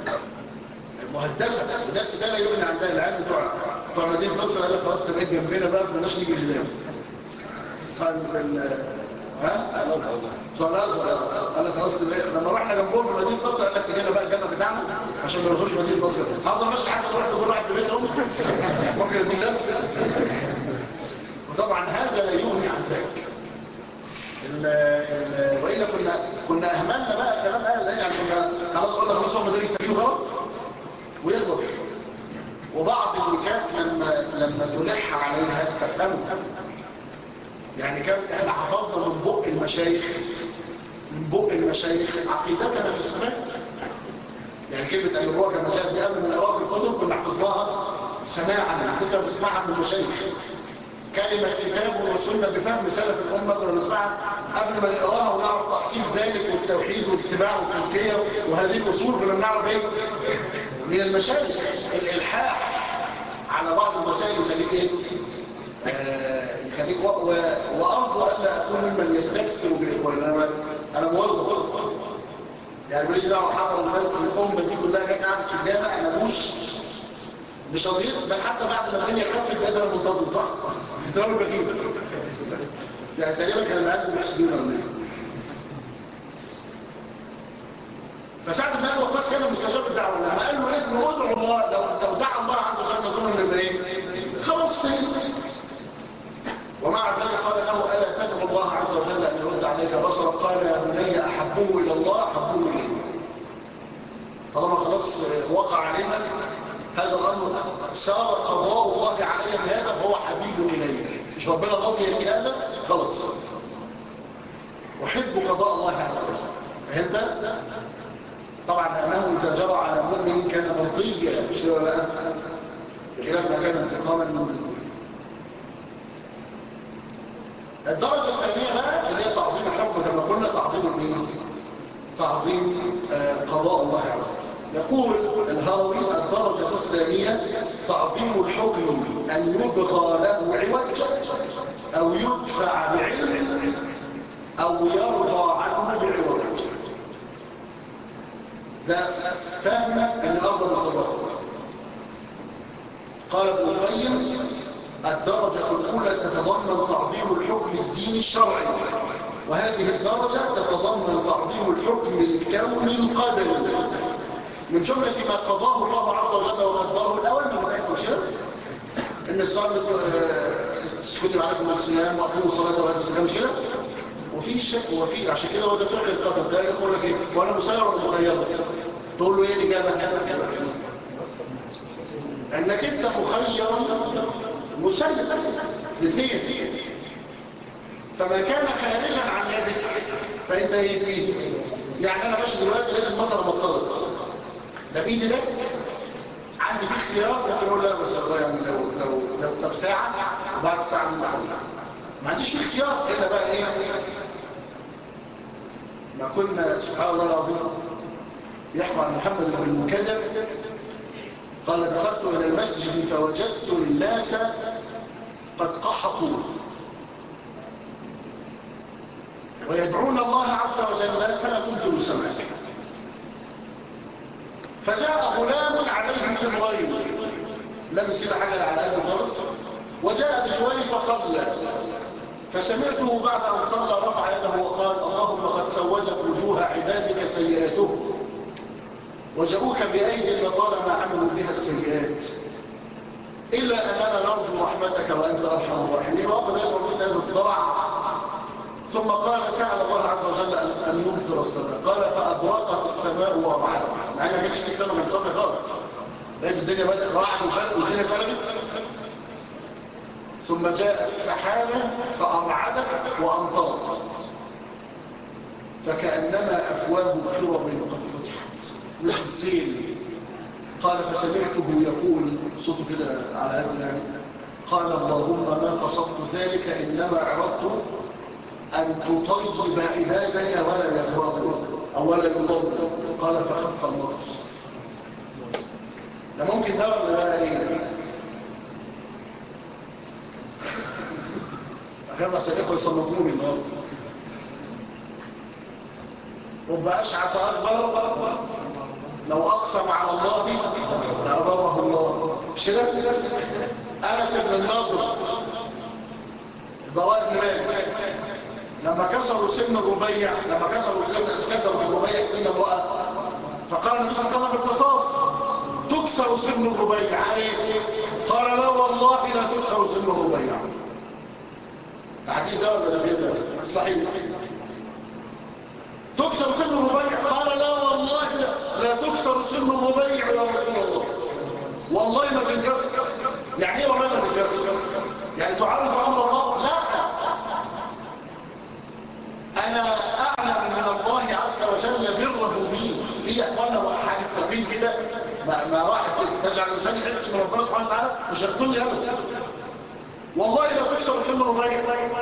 مهدفة الدرس ده لا يغني عن ده العلم بتوع بتوع مدينة نصر قال لك خلاص انت بقيت جنبنا بقى بلاش نيجي لده قال ال- ها بتوع الازهر قال لك خلاص تبقى- لما رحنا جنبهم في مدينه نصر قال لك تجينا بقى الجنه بتاعنا عشان ما يروحوش مدينه نصر هفضل ماشي لحد ما اروح كل واحد في بيتهم ممكن يدي درس وطبعا هذا لا يغني عن ذلك ال- ال- والا كنا كنا اهملنا بقى كلام اهل العلم يعني كنا خلاص قلنا خلاص هم دول يسجلوا خلاص ويخلص وبعض النكات لما لما تلح عليها تفهموا يعني كان احنا حفظنا من بق المشايخ من بق المشايخ عقيدتنا في الصفات يعني كلمة الرؤى كما جاءت دي قبل ما نقراها في الكتب كنا حفظناها سماعا كنا بنسمعها من المشايخ كلمة كتاب وسنة بفهم سلف الأمة كنا بنسمعها قبل ما نقراها ونعرف تحصيل ذلك والتوحيد والاتباع والتزكية وهذه الأصول كنا بنعرف ايه؟ من المشايخ الإلحاح على بعض المسائل يخليك ايه؟ آه، يخليك و... و... وأرجو ألا أكون ممن يستكثر بالإخوان أنا, أنا موظف يعني ماليش دعوة حضر الناس الأمة دي كلها جت قاعدة في الجامع أنا مش مش هضيص بل حتى بعد ما الدنيا خفت بقيت أنا منتظم صح؟ ده أنا بغيب يعني تقريبا كان العيال المحسدين ولا ايه؟ فسعد بن ابي وقاص كان مستجاب الدعوه لما قال له ابنه ادعو الله لو لو دعا الله عز وجل نظن انه يبقى ايه؟ خلاص فهم ومع ذلك قال له الا تدعو الله عز وجل ان يرد عليك بصرك قال يا بني احبه الى الله احبه اليه طالما خلاص وقع علينا هذا الامر سار قضاء الله علي بهذا فهو حبيب الي مش ربنا راضي بهذا خلاص احب قضاء الله عز وجل فهمت طبعا لانه اذا جرى على مؤمن كان مرضيا مش ولا لا بخلاف ما كان انتقاما من الدرجة الثانية بقى اللي هي تعظيم الحكم كما قلنا هنا تعظيم الايه تعظيم آه، قضاء الله عز وجل يقول الهروي الدرجة الثانية تعظيم الحكم أن يبغى له عوج أو يدفع بعلم أو يرضى عنه بعوج ده فهم أن أفضل القضاء قال ابن القيم الدرجة الأولى تتضمن تعظيم الحكم الديني الشرعي وهذه الدرجة تتضمن تعظيم الحكم الكوني القدري من جملة ما قضاه الله عز وجل وقدره الأوامر بتاعته كده إن الصلاة كتب عليكم الصيام وأقيموا الصلاة وآتوا الزكاة مش كده وفي شك وفي عشان كده هو ده فقه القدر ده يقول لك ايه وانا مسير ولا مخير تقول له ايه الاجابه انك انت مخير مسير الاثنين فما كان خارجا عن يدك فانت ايه فيه يعني انا ماشي دلوقتي لقيت المطر مطرت ده بايدي ده عندي في اختيار ممكن اقول لا بس والله يعني لو لو لو طب ساعه وبعد ساعه من ما عنديش في اختيار الا بقى ايه ما كنا سبحان الله العظيم يحكى عن محمد بن المكدر قال دخلت الى المسجد فوجدت الناس قد قحطوا ويدعون الله عز وجل فلا كنت مسمع فجاء غلام عليه تمرين لابس كده حاجه على قلبه خالص وجاء بجواري فصلى فسمعته بعد أن صلى رفع يده وقال اللهم قد سودت وجوه عبادك سيئاتهم وجاءوك بأيدي لطالما عملوا بها السيئات إلا أننا نرجو رحمتك وأنت أرحم الراحمين وأخذ يدعو مثل هذا الضرع ثم قال سأل الله عز وجل أن يمطر السماء قال فأبرقت السماء ورعدت مع أن ما كانش في السماء من صبر خالص لقيت الدنيا بدأت رعد وبرق والدنيا اتقلبت ثم جاءت سحابة فأرعدت وأمطرت فكأنما أفواه خرب قد فتحت مثل سيل قال فسمعته يقول صوته كده على قلبي يعني قال اللهم ما قصدت ذلك إنما أردت أن تطيب عبادك ولا يغرق أو ولا يضر قال فخف المطر ده ممكن ده ولا ده ايه أخيرا سيقوا يصنفوني النهارده رب أشعث أكبر لو أقسم على الله لأبره الله مش كده؟ أنس بن الناظر البراء بن مالك لما كسروا سن الربيع لما كسروا سن كسروا الربيع سن امرأة فقال النبي صلى الله عليه وسلم بالقصاص تكسر سن الربيع عليه قال لا والله لا تكسر سن الربيع الحديث ده ولا ده ده صحيح تكسر سن الربيع قال لا والله لا, لا تكسر سن الربيع يا رسول الله والله ما تنكسر يعني ايه والله ما تنكسر يعني تعارض امر الله لا انا اعلم من الله عز وجل بره بي في اخوانا وحاجه سفين كده ما, ما راح تجعل الانسان يحس من ربنا سبحانه وتعالى مش هتقول لي ابدا والله لا تكسر سن الربيع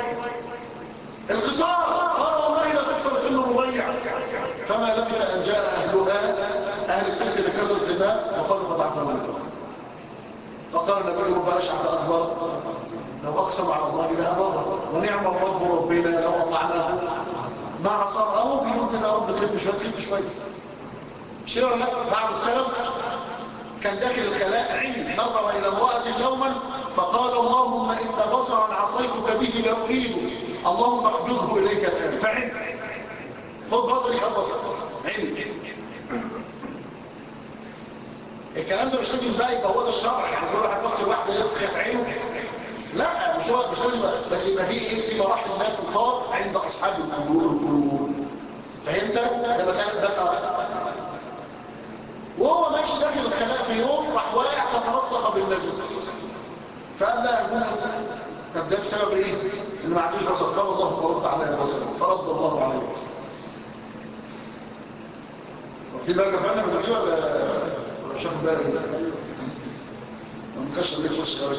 القصاص قال والله لا تكسر سن الربيع فما لبث ان جاء اهلها اهل السلك اللي كسروا الزنا وقالوا قد عفوا منكم فقال النبي رب اشعث اكبر لو اقسم على الله لابره ونعم الرب ربنا لو اطعناه ما عصى او بيقول يا رب تخف شويه تخف شويه مش كده ولا بعض السلف كان داخل الخلاء عين نظر الى امراه يوما فقال اللهم ان بصرا عصيتك به لا اريد اللهم اقبضه اليك الان فعن خد بصري خد بصري عين الكلام ده مش لازم بقى يبقى هو ده الشرع يعني كل واحد بص لواحده يفخ عينه لا مش هو مش لازم بس يبقى في ايه في مراحل ما تطاق عند اصحاب القبور القلوب فهمت ده مساله بقى وهو ماشي داخل الخلاء في يوم راح واقع فتلطخ بالنجس فقال لا اقول طب ده بسبب ايه اللي ما عندوش بصر قال الله فرد عليه بصره فرد الله عليه واخدين بالك فانا من دي ولا ولا مش واخد بالك ما مكشر ليه خش خارج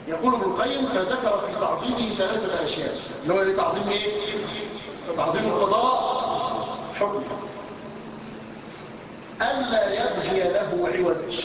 يقول ابن القيم فذكر في تعظيمه ثلاثة أشياء اللي هو إيه تعظيم إيه؟ تعظيم القضاء حكم ألا يبغي له عوج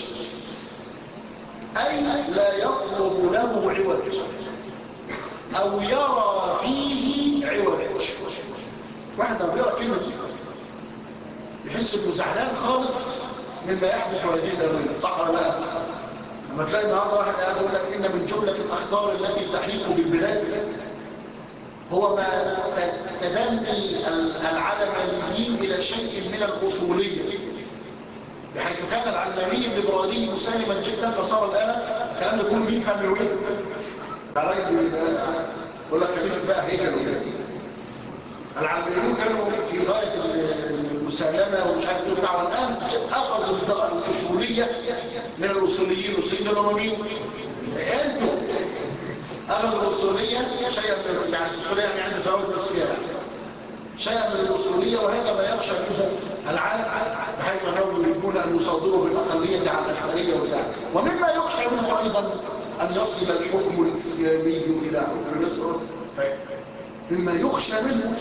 أي لا يطلب له عوج أو يرى فيه عوج واحد لما بيقرأ كلمة دي يحس انه زعلان خالص مما يحدث هذه الأمانة صح ولا لا؟ لما تلاقي النهارده واحد قاعد يقول لك إن من جملة الأخطار التي تحيق بالبلاد هو ما تدني العلمانيين إلى شيء من الأصولية بحيث كان العلماني الليبرالي مسالما جدا فصار الآن الكلام ده كله مين فهم الولد الراجل يقول لك خليفة بقى هيكل العلمانيون كانوا في غاية المسالمة ومش عارف ايه بتاع الآن أخذوا الأصولية من الأصوليين الأصوليين دول مين؟ أنتوا أخذوا الأصولية شيئا من يعني الأصولية يعني عند ثواب المسؤولية شيئا من الأصولية وهذا ما يخشى منه العالم بحيث أنهم يريدون أن يصادروا بالأقلية على الأكثرية وذلك ومما يخشى منه أيضا أن يصل الحكم الإسلامي إلى حكم مصر مما يخشى منه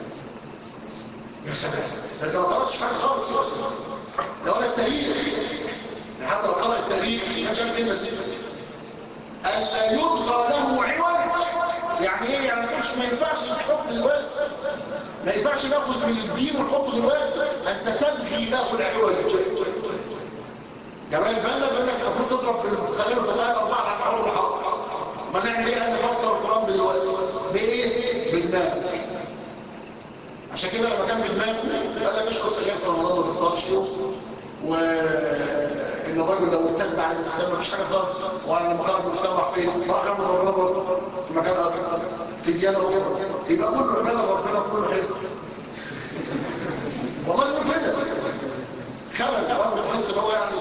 يا سلام ده انت ما قرأتش حاجة خالص ده ولا التاريخ حتى لو قرأ التاريخ عشان كلمة دي ألا يبغى له عوج يعني ايه يعني مش ما ينفعش الحكم دلوقتي ما ينفعش ناخد من الدين ونحطه دلوقتي انت تبغي له العوج جمال البنا بيقول لك المفروض تضرب خلينا في الايه اربعه على الحول والحق ما نعمل ايه نفسر القران دلوقتي بايه بالماء عشان كده لما كان بالماء قال لك اشرب سجاير في رمضان ما تفطرش يوم وان الراجل لو ارتد بعد الاسلام مفيش حاجه خالص وانا لما خرج المجتمع فين راح يعمل ربنا في مكان اخر في ديانه اخرى يبقى كله عباده ربنا كله حلو والله يقول كده خبر الراجل تحس ان هو يعني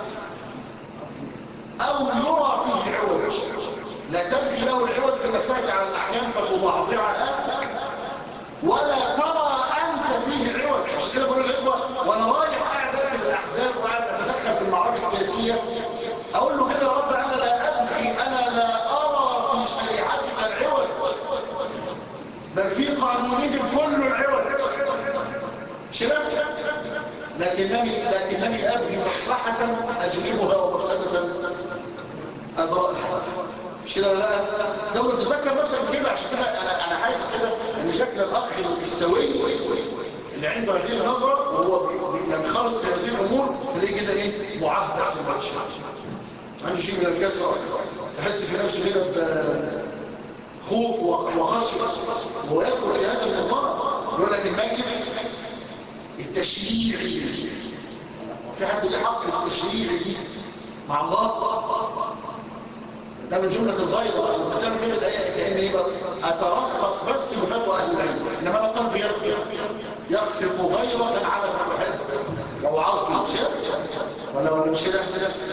او يرى فيه عوج لا تبغي له العوج في النفاذ على الاحكام فتضعضعها ولا ترى انت فيه عوج مش كده بقول الاخوه وانا رايح قاعد في الاحزاب وقاعد اتدخل في المعارك السياسيه اقول له كده يا رب انا لا ابغي انا لا ارى في شريعتك العوج بل في قانونهم كله العوج مش كده لكنني لكنني ابغي مصلحه اجلبها ومفسده ادرائها مش كده ولا لا دولة تذكر نفسك كده عشان كده انا انا حاسس كده ان شكل الاخ السوي اللي عنده هذه النظره وهو ينخرط في هذه الامور تلاقيه كده ايه معبس الماتش عنده شيء من الكسره تحس في نفسه كده بخوف وخشيه وهو يدخل في هذا الموضوع يقول لك المجلس التشريعي في حد اللي حق التشريعي مع الله ده من جملة الغيرة لما تعمل كده كأن ايه بقى اترخص بس بفتوى اهل العلم انما انا قلبي يخفق يخفق غيرة على ما تحب لو عاصي مش ولا ولا مش كده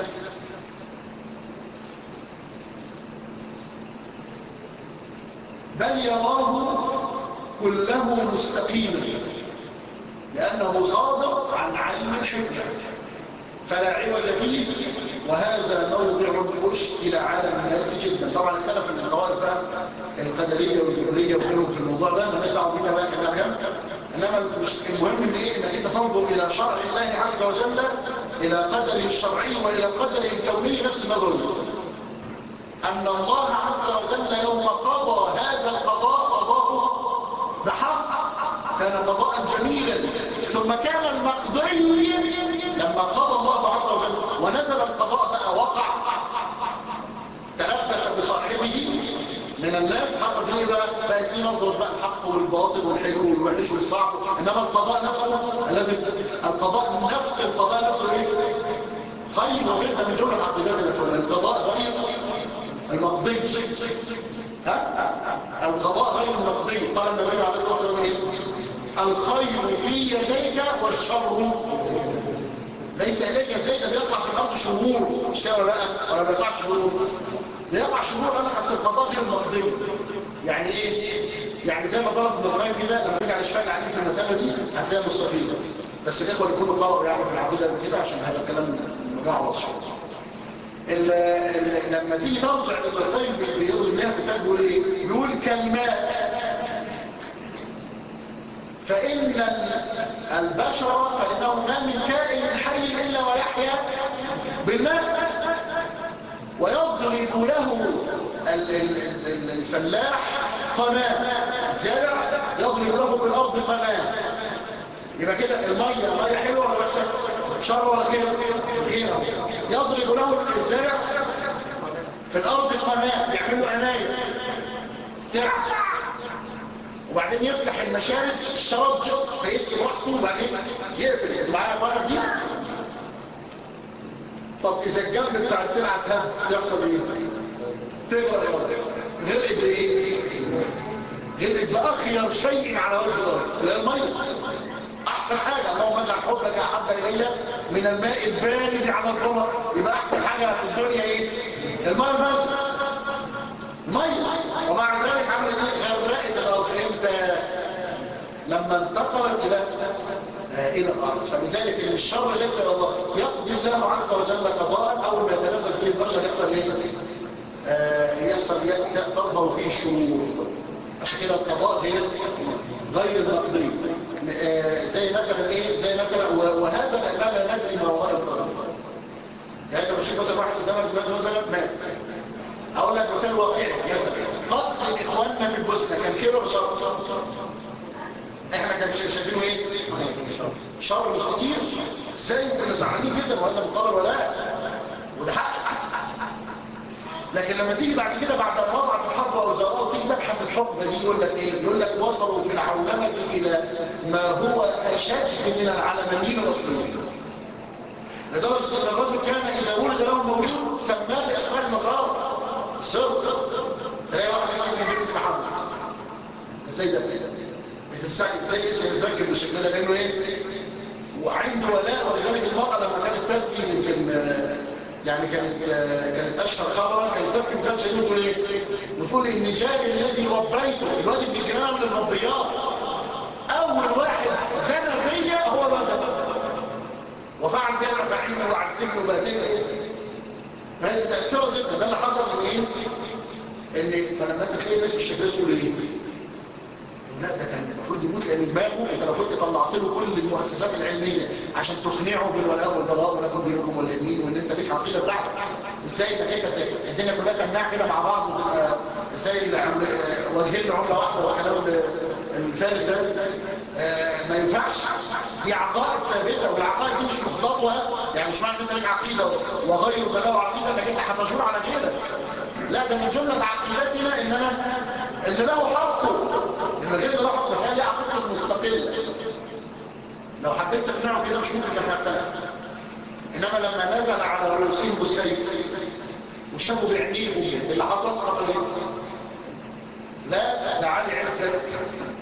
بل يراه كله مستقيما لأنه صادر عن علم الحكمة فلا عوج فيه وهذا موضع مشكل على الناس جدا طبعا اختلف من الطوائف بقى القدريه والجبريه وغيرهم في الموضوع ده مالناش دعوه بينا بقى احنا كام انما مش المهم ان ايه انك انت تنظر الى شرع الله عز وجل الى قدره الشرعي والى قدره الكوني نفس النظر ان الله عز وجل يوم قضى هذا القضاء قضاه بحق كان قضاء جميلا ثم كان المقضي لما قضى الله عز وجل ونزل القضاء بقى وقع تلبس بصاحبه من الناس حصل فيه بقى بقت فيه نظرة بقى الحق والباطل والحلو والوحش والصعب انما القضاء نفسه الذي القضاء نفس القضاء نفسه ايه خير وجدا من جمله العقيدات اللي القضاء غير المقضي ها القضاء غير المقضي قال النبي عليه الصلاه والسلام ايه الخير في يديك والشر ليس إليك ازاي ده بيطلع في الأرض شهور مش كده ولا لا ولا بيطلع شهور بيطلع شهور أنا أصل القضاء غير مقضي يعني إيه يعني زي ما طلب ابن القيم كده لما نيجي على الشفاء العليم في المسألة دي هتلاقيها مستفيدة بس الإخوة يكونوا قرأوا يعني في العقيدة كده عشان هذا الكلام مجعوض شوية لما تيجي ترجع لابن القيم فإن البشر فإنه ما من كائن حي إلا ويحيا بالماء ويضرب له الفلاح قناة زرع يضرب له بالأرض قناة يبقى كده المية المية حلوة ولا وحشة شر ولا كده كده يضرب له الزرع في الأرض قناة بيعملوا عناية ترع وبعدين يفتح المشارج الشرج فيسكي وحده وبعدين يقفل معايا مرة دي طب إذا الجنب بتاع الترعة اتهب يحصل إيه؟ تغرق الأرض غرقت بإيه؟ غرقت بأخير شيء على وجه الأرض اللي هي المية أحسن حاجة اللهم اجعل حبك أحب إلي من الماء البارد على الظمر يبقى أحسن حاجة في الدنيا إيه؟ الماء البارد مية ومع ذلك عملت ايه غرقت الارض امتى لما انتقلت الى آه الى الارض فلذلك ان الشر ليس الى الله يقضي الله عز وجل قضاء اول ما يتلبس به البشر يحصل ايه آه يحصل تظهر فيه الشرور عشان كده القضاء غير غير المقضي آه زي مثلا ايه زي مثلا وهذا لاننا لا ندري ما وراء القضاء يعني لو بشوف مثلا واحد قدامك دلوقتي مثلا مات اقول لك مثال واقعي مثلا قتل اخواننا في البوسنه كان خير ولا شر احنا كان شايفينه ايه شر مش كتير ازاي كنا زعلانين جدا وهذا مقرر ولا وده حق لكن لما تيجي بعد كده بعد الوضع في الحرب او الزراعه وتيجي تبحث الحقبه دي يقول لك ايه يقول لك وصلوا في العولمه الى ما هو اشد من العلمانيين الاصليين لدرجه ان الرجل كان اذا ولد له مولود سماه باسماء النصارى صرف تلاقي واحد اسمه مدير اسم حضر ازاي ده بتتساعد ازاي اسم يتركب بالشكل ده لانه ايه وعنده ولاء ولذلك المرأة لما كانت تبكي يمكن يعني كانت كانت اشهر خبرا كانت تبكي وكان شديد تقول ايه وتقول ان جاري الذي ربيته الواد ابن جيران من الربيات اول واحد زنى فيا هو الواد وفعل بها فعينه وعذبني وبهدله فهذه متأثرة جدا ده اللي حصل من ايه ان فلما انت تلاقي الناس بالشكل تقول ايه لا ده كان المفروض يموت لان دماغه انت لو كنت طلعت له كل المؤسسات العلميه عشان تقنعه بالولاء والبراء ولكم دينكم ولا دين وان انت ليك عقيده بتاعتك ازاي انك انت الدنيا كلها تنمع كده مع بعض وتبقى ازاي وجهين عمله واحده والكلام الفارغ ده آه ما ينفعش دي عقائد ثابته والعقائد دي مش مخلطها يعني مش معنى انت لك عقيده وغير بلاو عقيده انك انت هتجور على غيرك لا ده من جمله عقيدتنا ان انا ان له حقه ان غير له حق بس هي عقيدته المستقله لو حبيت تقنعه كده مش ممكن تقنع انما لما نزل على رؤوسهم بالسيف وشافوا بعينيهم اللي حصل حصل ايه لا ده علي عزت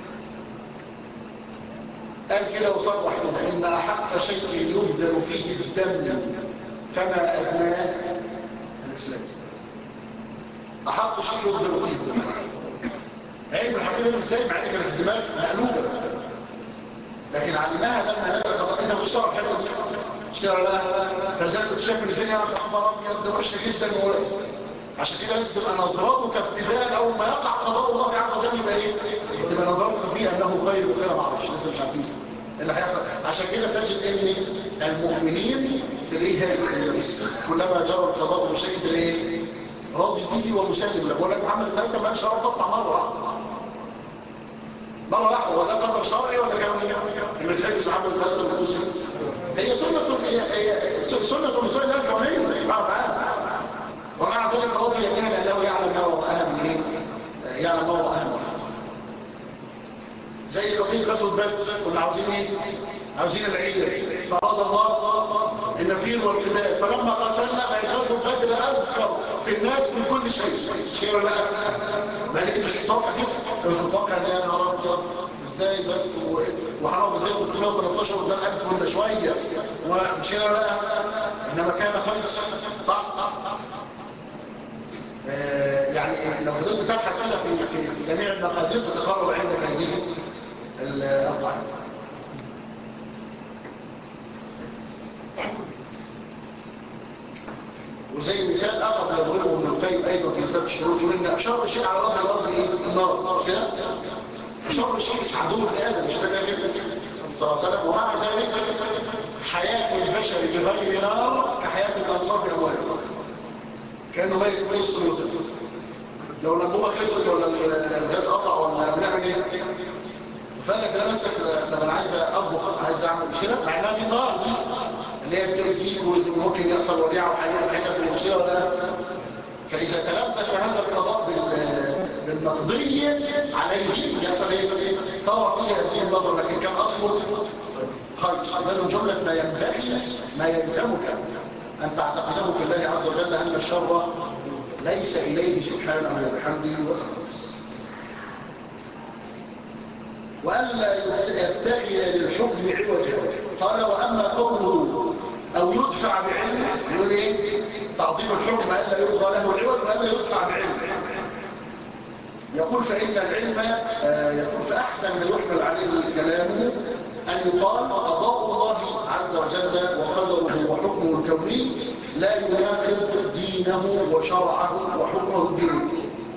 قال كده وصرح كده ان احق شيء يبذل فيه الدم فما ادناه الاسلام احق شيء يبذل فيه الدم عرف الحقيقه دي ازاي مع ان كانت الدماغ مقلوبه لكن علمناها لما نزل قضائنا بالشرع الحته دي مش كده ولا فلذلك كنت شايف ان الدنيا خبر ابيض ده وحشه جدا عشان كده لازم تبقى نظراتك ابتداء اول ما يقع قضاء الله عز وجل يبقى ايه تبقى نظرتك فيه انه خير بس انا ما اعرفش لسه مش عارفين اللي هيحصل عشان كده تجد ان المؤمنين تلاقيه هادي كلما جرى القضاء بشيء تلاقيه راضي به ومسلم له بقول لك محمد الناس ما قالش رب تطلع مره واحده مره واحده ولا قدر شرعي ولا كوني اللي بتحب صحابه الناس والقدس هي سنه هي هي سنه من سنن الله الكونيه سبحانه وتعالى ومع ذلك رضي الله لانه يعلم ما هو اهم من يعلم ما هو اهم زي قضيه غزوه بدر كنا عاوزين ايه عاوزين العيد فاراد الله النفير والقتال فلما قتلنا بقت غزوه بدر اذكر في الناس من كل شيء شيء ولا لا بقى انت مش متوقع كده انت متوقع ان يا نهار ابيض ازاي بس وهنقف ازاي 313 قدام 1000 ولا شويه ومش ولا لا انما كان خير صح آه يعني لو فضلت تبحث كده في, في, في جميع المقادير تتقرر عندك هذه القاعده وزي مثال اخر يضربه ابن القيم ايضا في مسألة الشروط يقول ان اشار شيء على وجه الارض ايه النار مش كده شر شيء عدو ابن ادم مش ده كده صلى الله عليه وسلم ومع ذلك حياه البشر بغير نار كحياه الانصار في اموالهم كانه ميت نص يوتر لو الانبوبه خلصت ولا الغاز قطع ولا بنعمل ايه فانا كده نفسك طب انا عايز اطبخ عايز اعمل كده مع انها دي نار دي اللي هي بتمسيك وممكن يحصل وديعه وحاجات حاجات من الشيء ولا فاذا تلبس هذا القضاء بالمقضي عليه يحصل ايه طوى فيه هذه النظر لكن كان اصله خير بل جمله ما ينبغي ما يلزمك ان تعتقده في الله عز وجل ان الشر ليس اليه سبحانه وبحمده وتقدس وألا يبتغي للحكم عوجا قال وأما قوله أو يدفع بعلم يقول إيه تعظيم الحكم ألا يرضى له العوج وألا يدفع بعلم يقول فإن العلم يقول فأحسن ما يحمل عليه كلامه أن يقال قضاء الله عز وجل وقدره وحكمه الكوني لا يناقض دينه وشرعه وحكمه الديني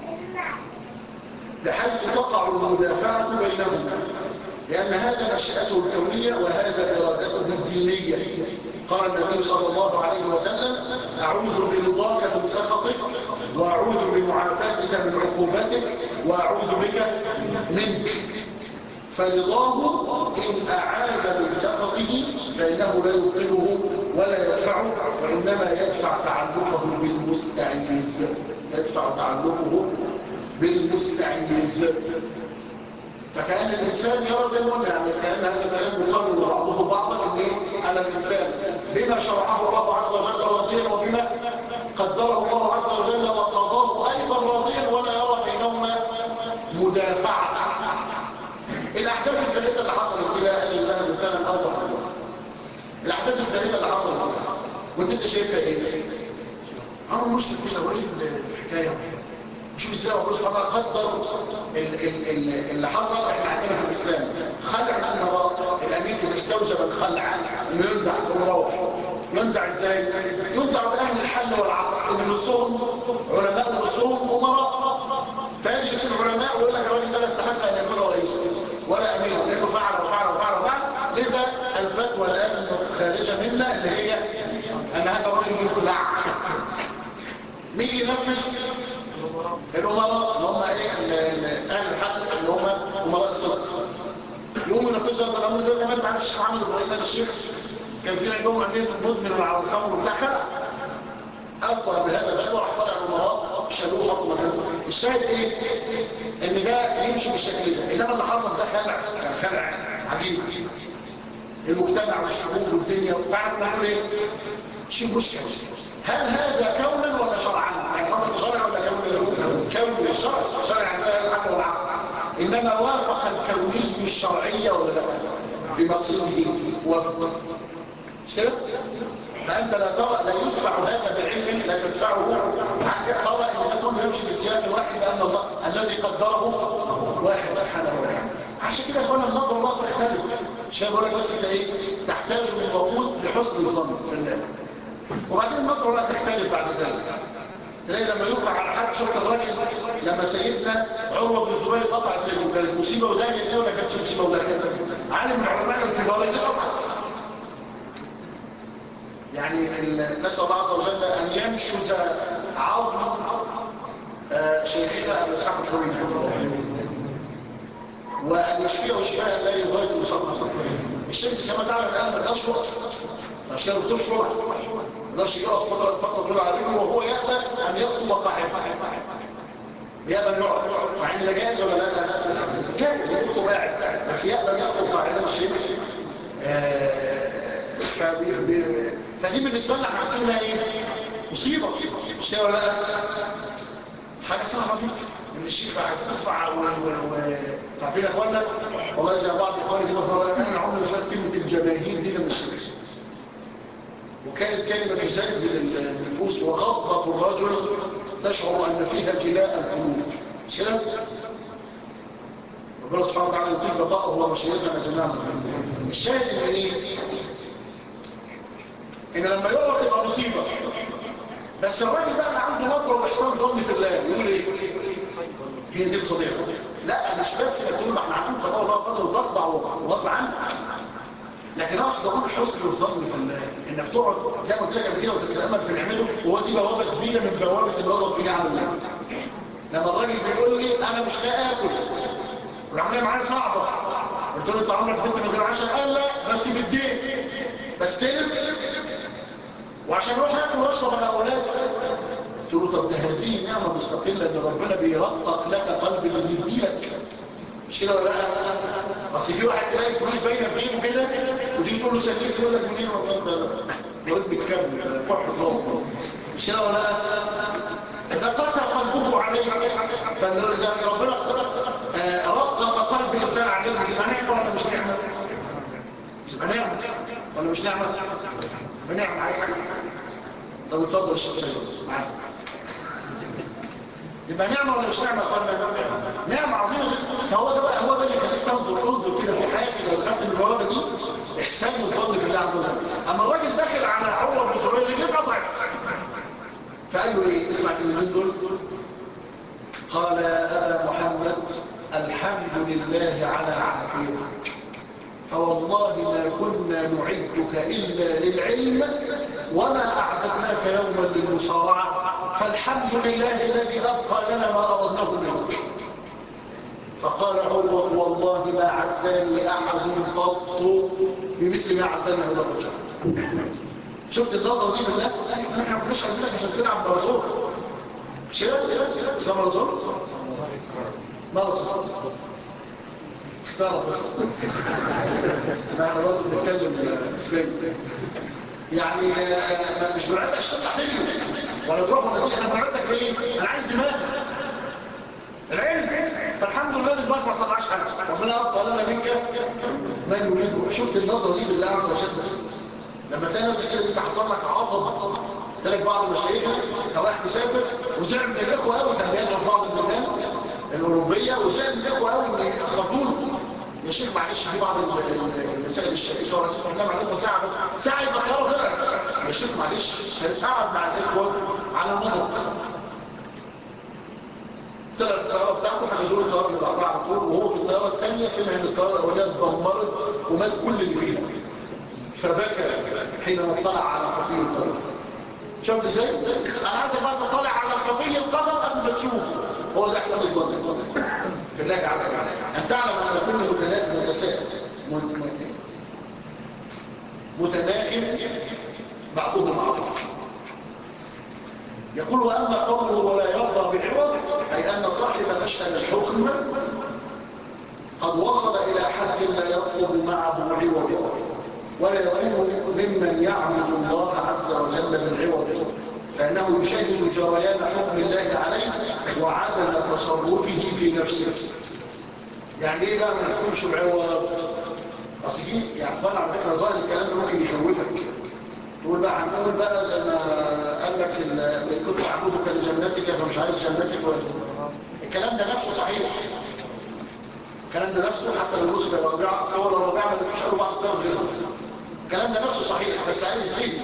بحيث تقع المدافعة بينهما لأن هذا مشيئته الكونية وهذا إرادته الدينية قال النبي صلى الله عليه وسلم أعوذ برضاك من سخطك وأعوذ بمعافاتك من عقوبتك وأعوذ بك منك فرضاه إن أعاذ من سخطه فإنه لا يبطله ولا يدفعه وإنما يدفع تعلقه بالمستعيذ يدفع تعلقه بالمستعيذ فكأن الإنسان يرى زي ما قلنا يعني كأن هذا الكلام يقرر بعضه بعضا إن إيه على الإنسان بما شرعه الله عز وجل راضيا وبما قدره الله عز وجل وقضاه أيضا راضيا ولا يرى بينهما مدافعة الأحداث الفريدة اللي حصلت إلى أجل لها مثالا أوضح الأحداث الفريدة اللي حصلت وانت انت شايفها إيه؟ أنا مشرك مش أولي الحكاية شوف ازاي الله سبحانه وتعالى قدر اللي حصل احنا عندنا في الاسلام خلع الامراء الامير اذا استوجب الخلع انه ينزع الروح ينزع ازاي ينزع باهل الحل والعقد ان الرسوم علماء الرسوم امراء فيجلس العلماء ويقول لك الراجل ده لا يستحق ان يكون رئيسا ولا امير لانه فعل وفعل وفعل وفعل لذا الفتوى الان خارجه منا اللي هي ان هذا الرجل يخلع مين ينفذ الأمراء اللي هم ايه اهل الحق اللي هم امراء الصدق يقوموا ينفذوا هذا الامر زي زمان تعرف الشيخ محمد ابراهيم الشيخ كان في عندهم عندهم مدمن على الخمر وبتاع خلع افضل بهذا الغيب وراح طالع الامراء شالوه حطوا مكانه الشاهد ايه ان ده يمشي بالشكل ده انما اللي حصل ده خلع كان خلع عجيب المجتمع والشعوب والدنيا فعلا نقول ايه شيء مشكل هل هذا كونا ولا شرعا يعني حصل شرع ولا كون كون الشرع شرع عندها الحق والعقل انما وافق الكوني الشرعيه ولا لا في مقصوده وافق مش كده فانت لا ترى لا يدفع هذا بعلم لا تدفعه عنك ترى ان ده كله يمشي بسياق واحد ان الله الذي قدره واحد سبحانه وتعالى عشان كده اخوانا النظر الله تختلف مش بقول لك بس انت ايه تحتاج من وقود لحسن الظن في الله وبعدين النظرة لا تختلف بعد ذلك تلاقي لما يوقع على حد شرط الراجل لما سيدنا عروة بن الزبير قطعت رجله كانت مصيبة ودانية دي ولا كانتش مصيبة ودانية عالم من علماء الكبار اللي قطعت يعني نسأل الله عز وجل أن ينشز عظم شيخنا أبو إسحاق الحريم وأن يشفيه شفاء لا يغادر سقطا الشمس كما تعلم الآن ما تقدرش وقت عشان ما بتقدرش وقت ما يقدرش يقف فترة فترة طويلة على رجله وهو يأبى أن يخطب قاعدة يأبى أن يقعد مع إن ده جائز ولا لا جائز يخطب قاعد بس يأبى أن يخطب قاعدة الشيخ فدي بالنسبة لنا حاسينها ايه مصيبة مش كده ولا لا حاجة صعبة جدا ان الشيخ عايز تسمع و تعرفين يا اخوانا والله زي بعض اخواني كده فرق انا عمري ما شفت كلمة الجماهير دي من الشيخ وكانت كلمة تزلزل النفوس وغضبة الرجل تشعر ان فيها جلاء القلوب مش كده ربنا سبحانه وتعالى يطيب بقاءه ومشيئتنا جميعا الشاهد ان ايه ان لما يقع تبقى مصيبة بس الراجل بقى اللي عنده نظرة واحسان ظن في الله يقول ايه هي دي القضية لا مش بس انك تقول ما احنا عارفين قضاء الله قدر وتخضع وغصب عنك لكن اقصد اقول حسن الظن في الله انك تقعد زي ما قلت لك قبل كده وتتامل في نعمته وهو دي بوابه كبيره من بوابه النظر في نعم الله لما الراجل بيقول لي انا مش لاقي اكل والعمليه معايا صعبه قلت له انت عمرك بنت من غير عشاء قال لا بس بالدين بستلف وعشان اروح اكل واشرب انا اولادي قلت له طب ده هذه نعمه مستقله ان ربنا بيرقق لك قلب اللي بيديلك مش كده ولا لا اصل في واحد تلاقي فلوس باينه في جيبه كده وتيجي تقول له سلفت يقول لك منين والله ده مريض بيتكلم فرحه رب مش كده ولا لا ده قسى قلبه عليه فاذا ربنا رقق قلب الانسان عليه تبقى نعمه ولا مش نعمه تبقى نعمه ولا مش نعمه نعمه عايز حاجه طب اتفضل الشيخ معاك يبقى نعمة ولا مش نعمة قلنا نعمة عظيمة فهو ده بقى هو ده اللي يخليك تنظر انظر كده في حياتك لو دخلت البوابة دي احسان الظن في الله عز وجل اما الراجل داخل على عمر بن زبير رجليه قطعت فقال له ايه اسمع الكلمتين دول قال يا ابا محمد الحمد لله على عافيتك فوالله ما كنا نعدك إلا للعلم وما أعددناك يوما للمصارعة فالحمد لله الذي أبقى لنا ما أردناه منك فقال عروة والله ما عزاني أحد قط بمثل ما عزاني هذا الرجل شفت النظرة دي بالله احنا مش عايزينك عشان تلعب مرزون مش كده اسمها مرزون مرزون اختار بس احنا برضه بنتكلم اسباني يعني مش بنعدك عشان تحتاجه ولا تروح ولا تيجي انا بنعدك ليه انا عايز دماغ العلم فالحمد لله دماغ ما صنعش حاجه ربنا ابقى لنا منك ما يريده شفت النظره دي بالله عز وجل لما تلاقي نفسك كده انت حصل لك عطب تلاقي بعض مشايخنا كان رايح تسافر وزعل من الاخوه قوي كان بيدعو بعض البلدان الاوروبيه وزعل من الاخوه قوي ان يخبطوا يا شيخ معلش في بعض المسائل الشائكه ولا شيخ احنا معلش ساعه بس ساعه الطياره طلعت يا شيخ معلش هنقعد مع الاخوه على مدى طلع الطياره بتاعته حجزوا الطياره اللي بعدها على طول وهو في الطياره الثانيه سمع ان الطياره الاولانيه اتدمرت ومات كل اللي فيها فبكى حينما اطلع على خفي القدر شفت ازاي انا عايزك بقى تطلع على خفي القدر قبل ما تشوف هو ده احسن الظن في الله عز وجل ان تعلم ان كل متناقض متساءل متناقض بعضهم مع بعض يقول واما قوله ولا يرضى بعوض اي ان صاحب مشهد الحكم قد وصل الى حد لا يطلب معه عوضا ولا يكون ممن يعبد الله عز وجل بالعوض فانه يشاهد جريان حكم الله عليه وعدم تصرفه في نفسه يعني ايه بقى ما يكونش بعوض اصل دي يعني اخوان على فكره ظاهر الكلام ده ممكن يخوفك تقول بقى هنقول بقى زي ما قال لك كنت اعبدك لجنتك فمش عايز جنتك ولا الكلام ده نفسه صحيح الكلام ده نفسه حتى لو نصب الرابعه صور الرابعه ما بتشعروا بعض السبب غيره الكلام ده نفسه صحيح بس عايز فيه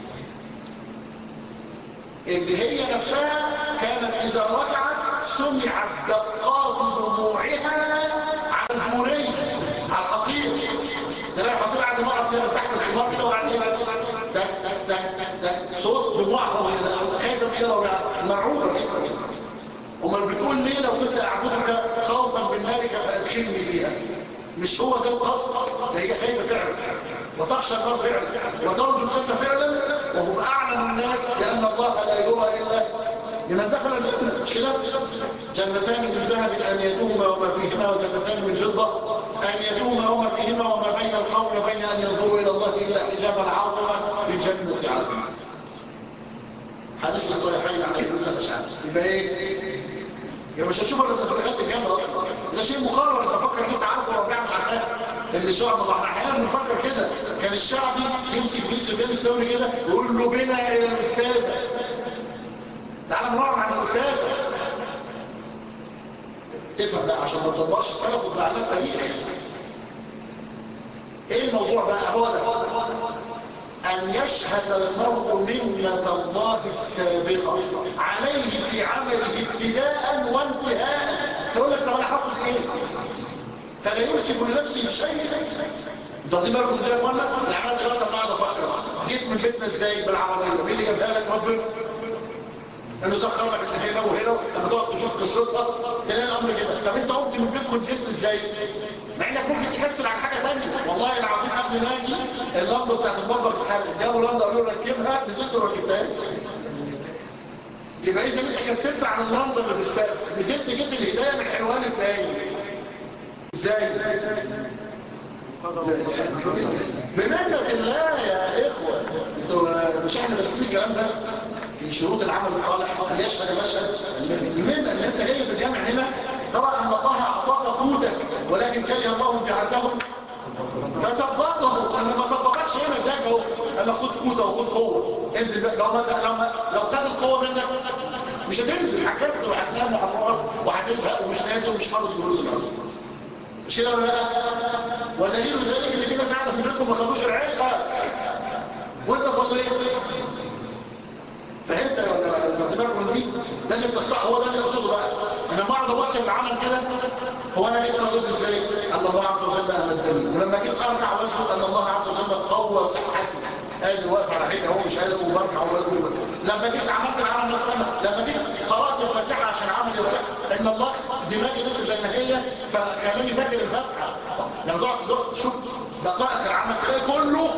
اللي هي نفسها كانت اذا رجعت سمعت دقات دموعها على البوري على الحصير تلاقي الحصير قاعد يمرق كده تحت الخمار كده وقاعد يمرق ده ده ده صوت دموعها خايفه كده مرعوبه كده امال بتقول ليه لو كنت اعبدك خوفا من نارك فادخلني فيها مش هو ده القصد ده هي خايفه فعلا وتخشى النار فعلا وترجو الجنه فعلا وهم اعلم الناس لان الله لا يرى الا لمن دخل الجنه مش كده جنتان من ذهب انيتهما وما فيهما وجنتان من فضه انيتهما وما فيهما وما بين القوم وبين ان ينظروا الى الله الا حجابا عظما في جنه عظيمه حديث الصحيحين عن ابن الاشعري يبقى ايه يا مش هتشوف الا تستغلت الجنه اصلا ده شيء مقرر انت فكر ان انت عارفه وربيع مش عارفاه اللي شعب الله احنا احيانا بنفكر كده كان الشعبي يمسك بيت سفيان الثوري كده ويقول له بنا الى الاستاذه تعالى نروح عن الاستاذه تفهم بقى عشان ما تدمرش السلف وتبقى على التاريخ ايه الموضوع بقى هو ده أن يشهد المرء منة الله السابقة عليه في عمله ابتداء وانتهاء فيقول لك طب أنا هاخد إيه عليه فلا يمسك لنفسه شيء ده دي بالكم ده يا اخوانا يعني انا دلوقتي لما اقعد افكر جيت من بيتنا ازاي بالعربيه مين اللي جابها لك ربنا انه سخر لك ان هنا وهنا لما تقعد تشوف قصتها تلاقي الامر كده طب انت قمت من بيتكم نزلت ازاي مع انك ممكن تكسل على حاجه ثانيه والله العظيم قبل ما اجي اللمبه بتاعت المطبخ اتحرقت جابوا لمبه قالوا له ركبها نزلت وما ركبتهاش يبقى اذا انت كسلت عن اللمبه اللي في السقف نزلت جبت الهدايه من حلوان ازاي ازاي بمنة الله يا إخوة انتوا مش احنا درسين الكلام ده في شروط العمل الصالح أن يشهد مشهد بمنة ان انت جاي في الجامع هنا ترى ان الله اعطاك قوتك ولكن كره الله بعثهم فصدقه انا ما صدقكش هنا ازاي اهو انا خد قوته وخد قوه انزل بقى لو مثلا لو لو خد القوه منك مش هتنزل هتكسر وهتنام وهتقعد وهتزهق ومش نازل ومش حاطط فلوس الارض مش كده ولا لا ودليل ذلك ان في ناس قاعده في بيتكم ما صلوش العشاء وانت صليت فهمت ولا الدماغ من دي لازم تصح هو ده اللي اقصده بقى انا بعد ابص العمل كده هو انا ليه صليت ازاي ان الله عز وجل امدني ولما جيت ارجع واسجد ان الله عز وجل قوى صحتي قادر واقف على حيلي اهو مش قادر وبرجع واسجد لما جيت عملت العمل نفسه لما جيت قرات الفاتحه عشان عمل يصح ان الله دماغي لسه زي ما هي فخلاني فاكر الفاتحه لما تقعد تشوف دقائق العمل تلاقي كله